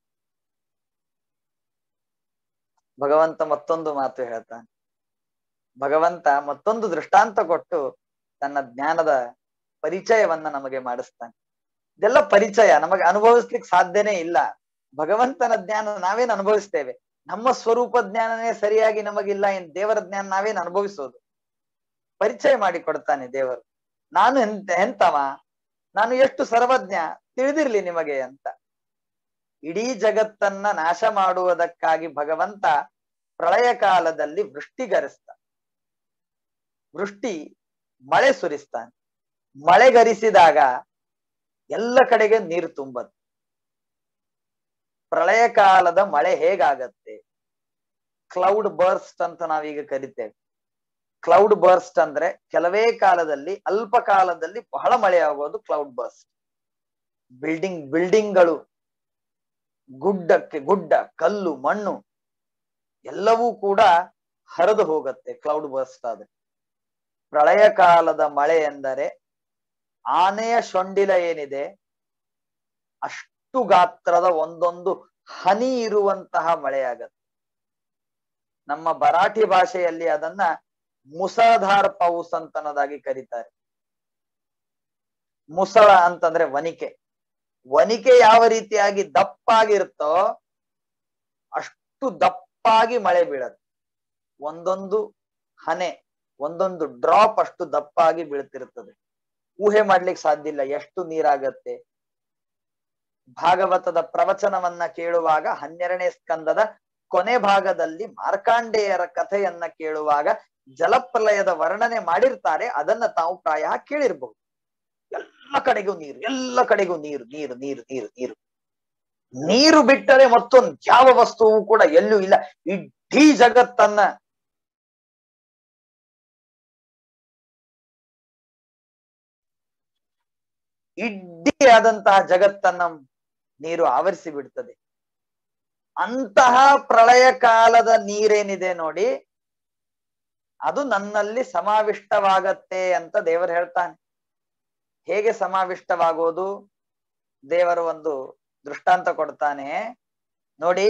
ಭಗವಂತ ಮತ್ತೊಂದು ಮಾತು ಹೇಳ್ತಾನೆ ಭಗವಂತ ಮತ್ತೊಂದು ದೃಷ್ಟಾಂತ ಕೊಟ್ಟು ತನ್ನ ಜ್ಞಾನದ ಪರಿಚಯವನ್ನ ನಮಗೆ ಮಾಡಿಸ್ತಾನೆ ಇದೆಲ್ಲ ಪರಿಚಯ ನಮಗೆ ಅನುಭವಿಸ್ಲಿಕ್ಕೆ ಸಾಧ್ಯನೇ ಇಲ್ಲ ಭಗವಂತನ ಜ್ಞಾನ ನಾವೇನ್ ಅನುಭವಿಸ್ತೇವೆ ನಮ್ಮ ಸ್ವರೂಪ ಜ್ಞಾನನೇ ಸರಿಯಾಗಿ ನಮಗಿಲ್ಲ ಏನ್ ದೇವರ ಜ್ಞಾನ ನಾವೇನ್ ಅನುಭವಿಸೋದು ಪರಿಚಯ ಮಾಡಿ ಕೊಡ್ತಾನೆ ದೇವರು ನಾನು ಎಂತ ಎಂತವ ನಾನು ಎಷ್ಟು ಸರ್ವಜ್ಞ ತಿಳಿದಿರ್ಲಿ ನಿಮಗೆ ಅಂತ ಇಡೀ ಜಗತ್ತನ್ನ ನಾಶ ಮಾಡುವುದಕ್ಕಾಗಿ ಭಗವಂತ ಪ್ರಳಯ ಕಾಲದಲ್ಲಿ ವೃಷ್ಟಿಗರಿಸ್ತ ವೃಷ್ಟಿ ಮಳೆ ಸುರಿಸ್ತಾನೆ ಮಳೆಗರಿಸಿದಾಗ ಎಲ್ಲ ಕಡೆಗೆ ನೀರು ತುಂಬತ್ತೆ ಪ್ರಳಯ ಕಾಲದ ಮಳೆ ಹೇಗಾಗತ್ತೆ ಕ್ಲೌಡ್ ಬರ್ಸ್ಟ್ ಅಂತ ನಾವೀಗ ಕರಿತೇವೆ ಕ್ಲೌಡ್ ಬರ್ಸ್ಟ್ ಅಂದ್ರೆ ಕೆಲವೇ ಕಾಲದಲ್ಲಿ ಅಲ್ಪ ಕಾಲದಲ್ಲಿ ಬಹಳ ಮಳೆ ಆಗೋದು ಕ್ಲೌಡ್ ಬರ್ಸ್ಟ್ ಬಿಲ್ಡಿಂಗ್ ಬಿಲ್ಡಿಂಗ್ಗಳು ಗುಡ್ಡಕ್ಕೆ ಗುಡ್ಡ ಕಲ್ಲು ಮಣ್ಣು ಎಲ್ಲವೂ ಕೂಡ ಹರಿದು ಹೋಗುತ್ತೆ ಕ್ಲೌಡ್ ಬರ್ಸ್ಟ್ ಆದ್ರೆ ಪ್ರಳಯ ಕಾಲದ ಮಳೆ ಎಂದರೆ ಆನೆಯ ಶೊಂಡಿಲ ಏನಿದೆ ಅಷ್ಟು ಗಾತ್ರದ ಒಂದೊಂದು ಹನಿ ಇರುವಂತಹ ಮಳೆಯಾಗತ್ತೆ ನಮ್ಮ ಮರಾಠಿ ಭಾಷೆಯಲ್ಲಿ ಅದನ್ನ ಮುಸಳಧಾರ್ ಪೌಸ್ ಅಂತನ್ನೋದಾಗಿ ಕರೀತಾರೆ ಮುಸಳ ಅಂತಂದ್ರೆ ವನಿಕೆ ವನಿಕೆ ಯಾವ ರೀತಿಯಾಗಿ ದಪ್ಪಾಗಿರುತ್ತೋ ಅಷ್ಟು ದಪ್ಪಾಗಿ ಮಳೆ ಬೀಳತ್ತೆ ಒಂದೊಂದು ಹನೆ ಒಂದೊಂದು ಡ್ರಾಪ್ ಅಷ್ಟು ದಪ್ಪಾಗಿ ಬೀಳ್ತಿರ್ತದೆ ಊಹೆ ಮಾಡ್ಲಿಕ್ಕೆ ಸಾಧ್ಯ ಇಲ್ಲ ಎಷ್ಟು ನೀರಾಗತ್ತೆ ಭಾಗವತದ ಪ್ರವಚನವನ್ನ ಕೇಳುವಾಗ ಹನ್ನೆರಡನೇ ಸ್ಕಂದದ ಕೊನೆ ಭಾಗದಲ್ಲಿ ಮಾರ್ಕಾಂಡೇಯರ ಕಥೆಯನ್ನ ಕೇಳುವಾಗ ಜಲಪ್ರಲಯದ ವರ್ಣನೆ ಮಾಡಿರ್ತಾರೆ ಅದನ್ನ ತಾವು ಪ್ರಾಯ ಕೇಳಿರ್ಬಹುದು ಎಲ್ಲ ಕಡೆಗೂ ನೀರು ಎಲ್ಲ ಕಡೆಗೂ ನೀರು ನೀರು ನೀರು ನೀರು ನೀರು ನೀರು ಬಿಟ್ಟರೆ ಮತ್ತೊಂದು ಯಾವ ವಸ್ತುವು ಕೂಡ ಎಲ್ಲೂ ಇಲ್ಲ ಇಡೀ ಜಗತ್ತನ್ನ ಇಡ್ಡಿ ಆದಂತಹ ಜಗತ್ತನ್ನ ನೀರು ಆವರಿಸಿ ಬಿಡ್ತದೆ ಅಂತಹ ಪ್ರಳಯ ಕಾಲದ ನೀರೇನಿದೆ ನೋಡಿ ಅದು ನನ್ನಲ್ಲಿ ಸಮಾವಿಷ್ಟವಾಗತ್ತೆ ಅಂತ ದೇವರು ಹೇಳ್ತಾನೆ ಹೇಗೆ ಸಮಾವಿಷ್ಟವಾಗೋದು ದೇವರು ಒಂದು ದೃಷ್ಟಾಂತ ಕೊಡ್ತಾನೆ ನೋಡಿ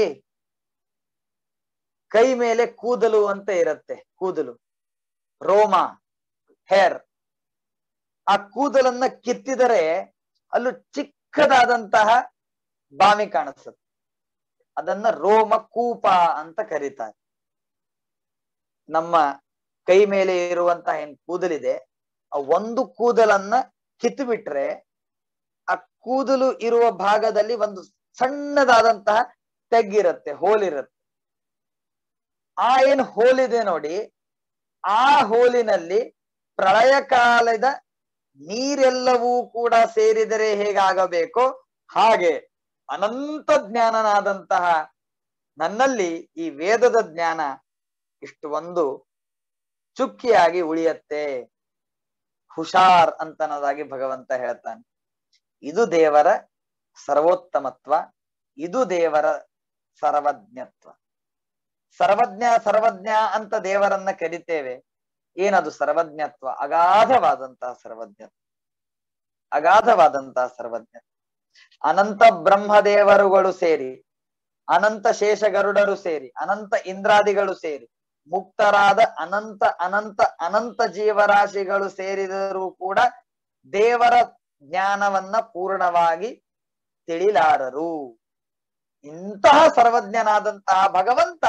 ಕೈ ಮೇಲೆ ಕೂದಲು ಅಂತ ಇರತ್ತೆ ಕೂದಲು ರೋಮ ಹೇರ್ ಆ ಕೂದಲನ್ನ ಕಿತ್ತಿದರೆ ಅಲ್ಲೂ ಚಿಕ್ಕದಾದಂತಹ ಬಾಮಿ ಕಾಣಿಸುತ್ತೆ ಅದನ್ನ ರೋಮ ಕೂಪ ಅಂತ ಕರೀತಾರೆ ನಮ್ಮ ಕೈ ಮೇಲೆ ಇರುವಂತಹ ಏನ್ ಕೂದಲಿದೆ ಆ ಒಂದು ಕೂದಲನ್ನ ಕಿತ್ತು ಬಿಟ್ರೆ ಆ ಕೂದಲು ಇರುವ ಭಾಗದಲ್ಲಿ ಒಂದು ಸಣ್ಣದಾದಂತಹ ತೆಗ್ಗಿರತ್ತೆ ಹೋಲಿರತ್ತೆ ಆ ಏನ್ ಹೋಲಿದೆ ನೋಡಿ ಆ ಹೋಲಿನಲ್ಲಿ ಪ್ರಳಯ ಕಾಲದ ನೀರೆಲ್ಲವೂ ಕೂಡ ಸೇರಿದರೆ ಹೇಗಾಗಬೇಕೋ ಹಾಗೆ ಅನಂತ ಜ್ಞಾನನಾದಂತಹ ನನ್ನಲ್ಲಿ ಈ ವೇದದ ಜ್ಞಾನ ಇಷ್ಟು ಒಂದು ಚುಕ್ಕಿಯಾಗಿ ಉಳಿಯತ್ತೆ ಹುಷಾರ್ ಅಂತನೋದಾಗಿ ಭಗವಂತ ಹೇಳ್ತಾನೆ ಇದು ದೇವರ ಸರ್ವೋತ್ತಮತ್ವ ಇದು ದೇವರ ಸರ್ವಜ್ಞತ್ವ ಸರ್ವಜ್ಞ ಸರ್ವಜ್ಞ ಅಂತ ದೇವರನ್ನ ಕರಿತೇವೆ ಏನದು ಸರ್ವಜ್ಞತ್ವ ಅಗಾಧವಾದಂತಹ ಸರ್ವಜ್ಞತ್ವ ಅಗಾಧವಾದಂತಹ ಸರ್ವಜ್ಞತ್ವ ಅನಂತ ಬ್ರಹ್ಮದೇವರುಗಳು ಸೇರಿ ಅನಂತ ಶೇಷ ಗರುಡರು ಸೇರಿ ಅನಂತ ಇಂದ್ರಾದಿಗಳು ಸೇರಿ ಮುಕ್ತರಾದ ಅನಂತ ಅನಂತ ಅನಂತ ಜೀವರಾಶಿಗಳು ಸೇರಿದರೂ ಕೂಡ ದೇವರ ಜ್ಞಾನವನ್ನ ಪೂರ್ಣವಾಗಿ ತಿಳಿಲಾರರು ಇಂತಹ ಸರ್ವಜ್ಞನಾದಂತಹ ಭಗವಂತ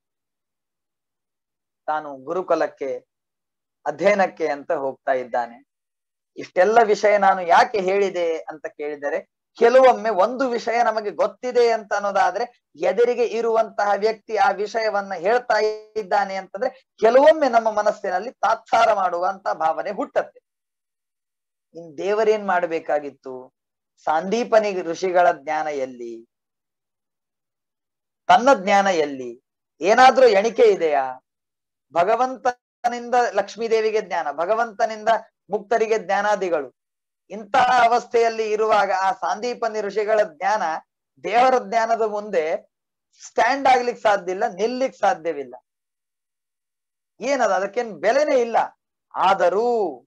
ತಾನು ಗುರುಕುಲಕ್ಕೆ ಅಧ್ಯಯನಕ್ಕೆ ಅಂತ ಹೋಗ್ತಾ ಇದ್ದಾನೆ ಇಷ್ಟೆಲ್ಲ ವಿಷಯ ನಾನು ಯಾಕೆ ಹೇಳಿದೆ ಅಂತ ಕೇಳಿದರೆ ಕೆಲವೊಮ್ಮೆ ಒಂದು ವಿಷಯ ನಮಗೆ ಗೊತ್ತಿದೆ ಅಂತ ಅನ್ನೋದಾದ್ರೆ ಎದುರಿಗೆ ಇರುವಂತಹ ವ್ಯಕ್ತಿ ಆ ವಿಷಯವನ್ನ ಹೇಳ್ತಾ ಇದ್ದಾನೆ ಅಂತಂದ್ರೆ ಕೆಲವೊಮ್ಮೆ ನಮ್ಮ ಮನಸ್ಸಿನಲ್ಲಿ ತಾತ್ಸಾರ ಮಾಡುವಂತ ಭಾವನೆ ಹುಟ್ಟತ್ತೆ ಇನ್ ದೇವರೇನ್ ಮಾಡ್ಬೇಕಾಗಿತ್ತು ಸಾಂದೀಪನಿ ಋಷಿಗಳ ಜ್ಞಾನ ಎಲ್ಲಿ ತನ್ನ ಜ್ಞಾನ ಎಲ್ಲಿ ಏನಾದ್ರೂ ಎಣಿಕೆ ಇದೆಯಾ ಭಗವಂತನಿಂದ ಲಕ್ಷ್ಮೀದೇವಿಗೆ ಜ್ಞಾನ ಭಗವಂತನಿಂದ ಮುಕ್ತರಿಗೆ ಜ್ಞಾನಾದಿಗಳು ಇಂತಹ ಅವಸ್ಥೆಯಲ್ಲಿ ಇರುವಾಗ ಆ ಸಾಂದೀಪನಿ ಋಷಿಗಳ ಜ್ಞಾನ ದೇವರ ಜ್ಞಾನದ ಮುಂದೆ ಸ್ಟ್ಯಾಂಡ್ ಆಗ್ಲಿಕ್ಕೆ ಸಾಧ್ಯ ಇಲ್ಲ ನಿಲ್ಲಿಕ್ ಸಾಧ್ಯವಿಲ್ಲ ಏನದ ಅದಕ್ಕೇನ್ ಬೆಲೆನೇ ಇಲ್ಲ ಆದರೂ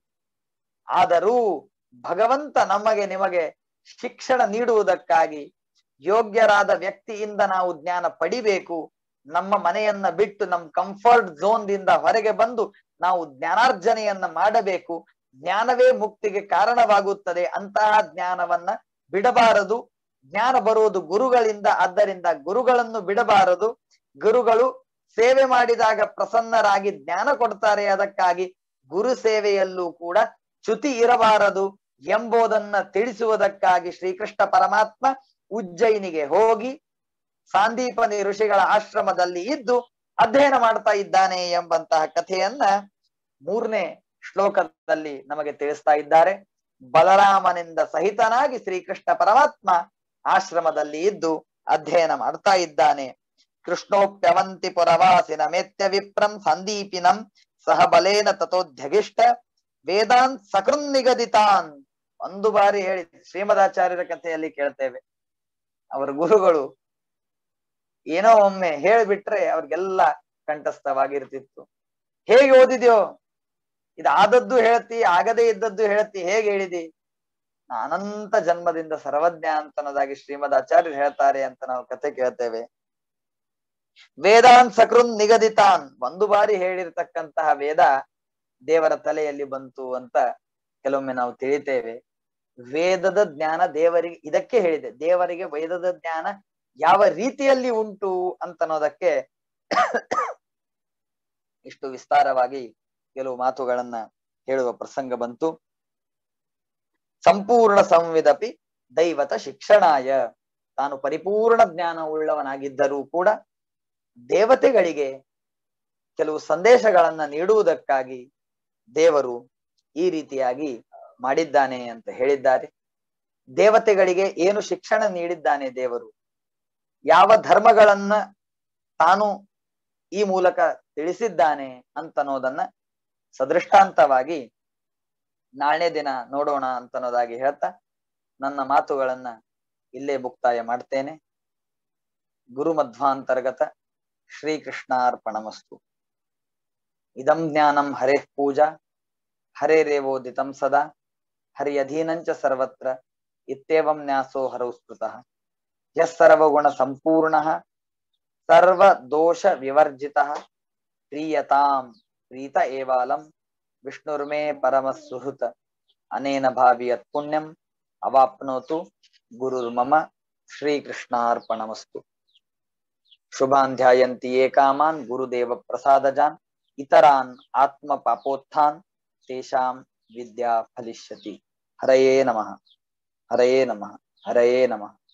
ಆದರೂ ಭಗವಂತ ನಮಗೆ ನಿಮಗೆ ಶಿಕ್ಷಣ ನೀಡುವುದಕ್ಕಾಗಿ ಯೋಗ್ಯರಾದ ವ್ಯಕ್ತಿಯಿಂದ ನಾವು ಜ್ಞಾನ ಪಡಿಬೇಕು ನಮ್ಮ ಮನೆಯನ್ನ ಬಿಟ್ಟು ನಮ್ಮ ಕಂಫರ್ಟ್ ಝೋನ್ ದಿಂದ ಹೊರಗೆ ಬಂದು ನಾವು ಜ್ಞಾನಾರ್ಜನೆಯನ್ನ ಮಾಡಬೇಕು ಜ್ಞಾನವೇ ಮುಕ್ತಿಗೆ ಕಾರಣವಾಗುತ್ತದೆ ಅಂತಹ ಜ್ಞಾನವನ್ನ ಬಿಡಬಾರದು ಜ್ಞಾನ ಬರುವುದು ಗುರುಗಳಿಂದ ಆದ್ದರಿಂದ ಗುರುಗಳನ್ನು ಬಿಡಬಾರದು ಗುರುಗಳು ಸೇವೆ ಮಾಡಿದಾಗ ಪ್ರಸನ್ನರಾಗಿ ಜ್ಞಾನ ಕೊಡ್ತಾರೆ ಅದಕ್ಕಾಗಿ ಗುರು ಸೇವೆಯಲ್ಲೂ ಕೂಡ ಚ್ಯುತಿ ಇರಬಾರದು ಎಂಬುದನ್ನ ತಿಳಿಸುವುದಕ್ಕಾಗಿ ಶ್ರೀಕೃಷ್ಣ ಪರಮಾತ್ಮ ಉಜ್ಜಯಿನಿಗೆ ಹೋಗಿ ಸಾಂದೀಪನಿ ಋಷಿಗಳ ಆಶ್ರಮದಲ್ಲಿ ಇದ್ದು ಅಧ್ಯಯನ ಮಾಡ್ತಾ ಇದ್ದಾನೆ ಎಂಬಂತಹ ಕಥೆಯನ್ನ ಮೂರನೇ ಶ್ಲೋಕದಲ್ಲಿ ನಮಗೆ ತಿಳಿಸ್ತಾ ಇದ್ದಾರೆ ಬಲರಾಮನಿಂದ ಸಹಿತನಾಗಿ ಶ್ರೀಕೃಷ್ಣ ಪರಮಾತ್ಮ ಆಶ್ರಮದಲ್ಲಿ ಇದ್ದು ಅಧ್ಯಯನ ಮಾಡ್ತಾ ಇದ್ದಾನೆ ಕೃಷ್ಣೋಪ್ಯವಂತಿ ಪುರವಾಸಿನ ಮೇತ್ಯ ವಿಪ್ರಂ ಸಂದೀಪಿನಂ ಸಹ ಬಲೇನ ತಥೋಧ್ಯಗಿಷ್ಟ ವೇದಾಂತ್ ಸಕೃನ್ ನಿಗದಿತಾನ್ ಒಂದು ಬಾರಿ ಹೇಳಿ ಶ್ರೀಮದಾಚಾರ್ಯರ ಕಥೆಯಲ್ಲಿ ಕೇಳ್ತೇವೆ ಅವರ ಗುರುಗಳು ಏನೋ ಒಮ್ಮೆ ಹೇಳ್ಬಿಟ್ರೆ ಅವ್ರಿಗೆಲ್ಲ ಕಂಠಸ್ಥವಾಗಿರ್ತಿತ್ತು ಹೇಗೆ ಓದಿದ್ಯೋ ಇದು ಆದದ್ದು ಹೇಳ್ತಿ ಆಗದೇ ಇದ್ದದ್ದು ಹೇಳ್ತಿ ಹೇಗೆ ಹೇಳಿದಿ ನಾ ಅನಂತ ಜನ್ಮದಿಂದ ಸರ್ವಜ್ಞ ಅಂತನದಾಗಿ ಶ್ರೀಮದ್ ಆಚಾರ್ಯರು ಹೇಳ್ತಾರೆ ಅಂತ ನಾವು ಕತೆ ಕೇಳ್ತೇವೆ ವೇದಾನ್ ಸಕೃನ್ ನಿಗದಿತಾನ್ ಒಂದು ಬಾರಿ ಹೇಳಿರ್ತಕ್ಕಂತಹ ವೇದ ದೇವರ ತಲೆಯಲ್ಲಿ ಬಂತು ಅಂತ ಕೆಲವೊಮ್ಮೆ ನಾವು ತಿಳಿತೇವೆ ವೇದದ ಜ್ಞಾನ ದೇವರಿಗೆ ಇದಕ್ಕೆ ಹೇಳಿದೆ ದೇವರಿಗೆ ವೇದದ ಜ್ಞಾನ ಯಾವ ರೀತಿಯಲ್ಲಿ ಉಂಟು ಅಂತನ್ನೋದಕ್ಕೆ ಇಷ್ಟು ವಿಸ್ತಾರವಾಗಿ ಕೆಲವು ಮಾತುಗಳನ್ನ ಹೇಳುವ ಪ್ರಸಂಗ ಬಂತು ಸಂಪೂರ್ಣ ಸಂವಿದಪಿ ದೈವತ ಶಿಕ್ಷಣಾಯ ತಾನು ಪರಿಪೂರ್ಣ ಜ್ಞಾನ ಉಳ್ಳವನಾಗಿದ್ದರೂ ಕೂಡ ದೇವತೆಗಳಿಗೆ ಕೆಲವು ಸಂದೇಶಗಳನ್ನ ನೀಡುವುದಕ್ಕಾಗಿ ದೇವರು ಈ ರೀತಿಯಾಗಿ ಮಾಡಿದ್ದಾನೆ ಅಂತ ಹೇಳಿದ್ದಾರೆ ದೇವತೆಗಳಿಗೆ ಏನು ಶಿಕ್ಷಣ ನೀಡಿದ್ದಾನೆ ದೇವರು ಯಾವ ಧರ್ಮಗಳನ್ನ ತಾನು ಈ ಮೂಲಕ ತಿಳಿಸಿದ್ದಾನೆ ಅಂತನ್ನೋದನ್ನ ಸದೃಷ್ಟಾಂತವಾಗಿ ನಾಳೆ ದಿನ ನೋಡೋಣ ಅಂತನ್ನೋದಾಗಿ ಹೇಳ್ತಾ ನನ್ನ ಮಾತುಗಳನ್ನ ಇಲ್ಲೇ ಮುಕ್ತಾಯ ಮಾಡ್ತೇನೆ ಗುರು ಮಧ್ವಾಂತರ್ಗತ ಶ್ರೀಕೃಷ್ಣಾರ್ಪಣಮಸ್ತು ಇದಂ ಜ್ಞಾನಂ ಹರೇಃ ಪೂಜಾ ಹರೇರೇವೋದಿತಂ ಸದಾ ಹರಿ ಅಧೀನಂಚ ಸರ್ವತ್ರ ಇತ್ಯೇವಂ ನ್ಯಾಸೋ ಹರೌ ಸ್ಮೃತಃ ಯಃ ಸರ್ವಗುಣ ಸಂಪೂರ್ಣಃ ಸರ್ವ ದೋಷ ವಿವರ್ಜಿತಃ ಪ್ರೀಯತಾಂ ಪ್ರೀತ ಏವಾಲಂ ವಿಷ್ಣುರ್ಮೇ ಪರಮ ಸುಹೃತ ಅನೇನ ಭಾವಿ ಯತ್ ಪುಣ್ಯಂ ಅವಾಪ್ನೋತು ಗುರುರ್ಮಮ ಶ್ರೀಕೃಷ್ಣಾರ್ಪಣಮಸ್ತು ಶುಭಾನ್ ಧ್ಯಾಯಂತಿ ಯೇ ಕಾಮಾನ್ ಗುರುದೇವ ಪ್ರಸಾದಜಾನ್ ಇತರಾನ್ ಆತ್ಮ ಪಾಪೋತ್ಥಾನ್ ತೇಷಾಂ ವಿದ್ಯಾ ಫಲಿಷ್ಯತಿ ಹರಯೇ ನಮಃ ಹರಯೇ ನಮಃ ಹರಯೇ ನಮಃ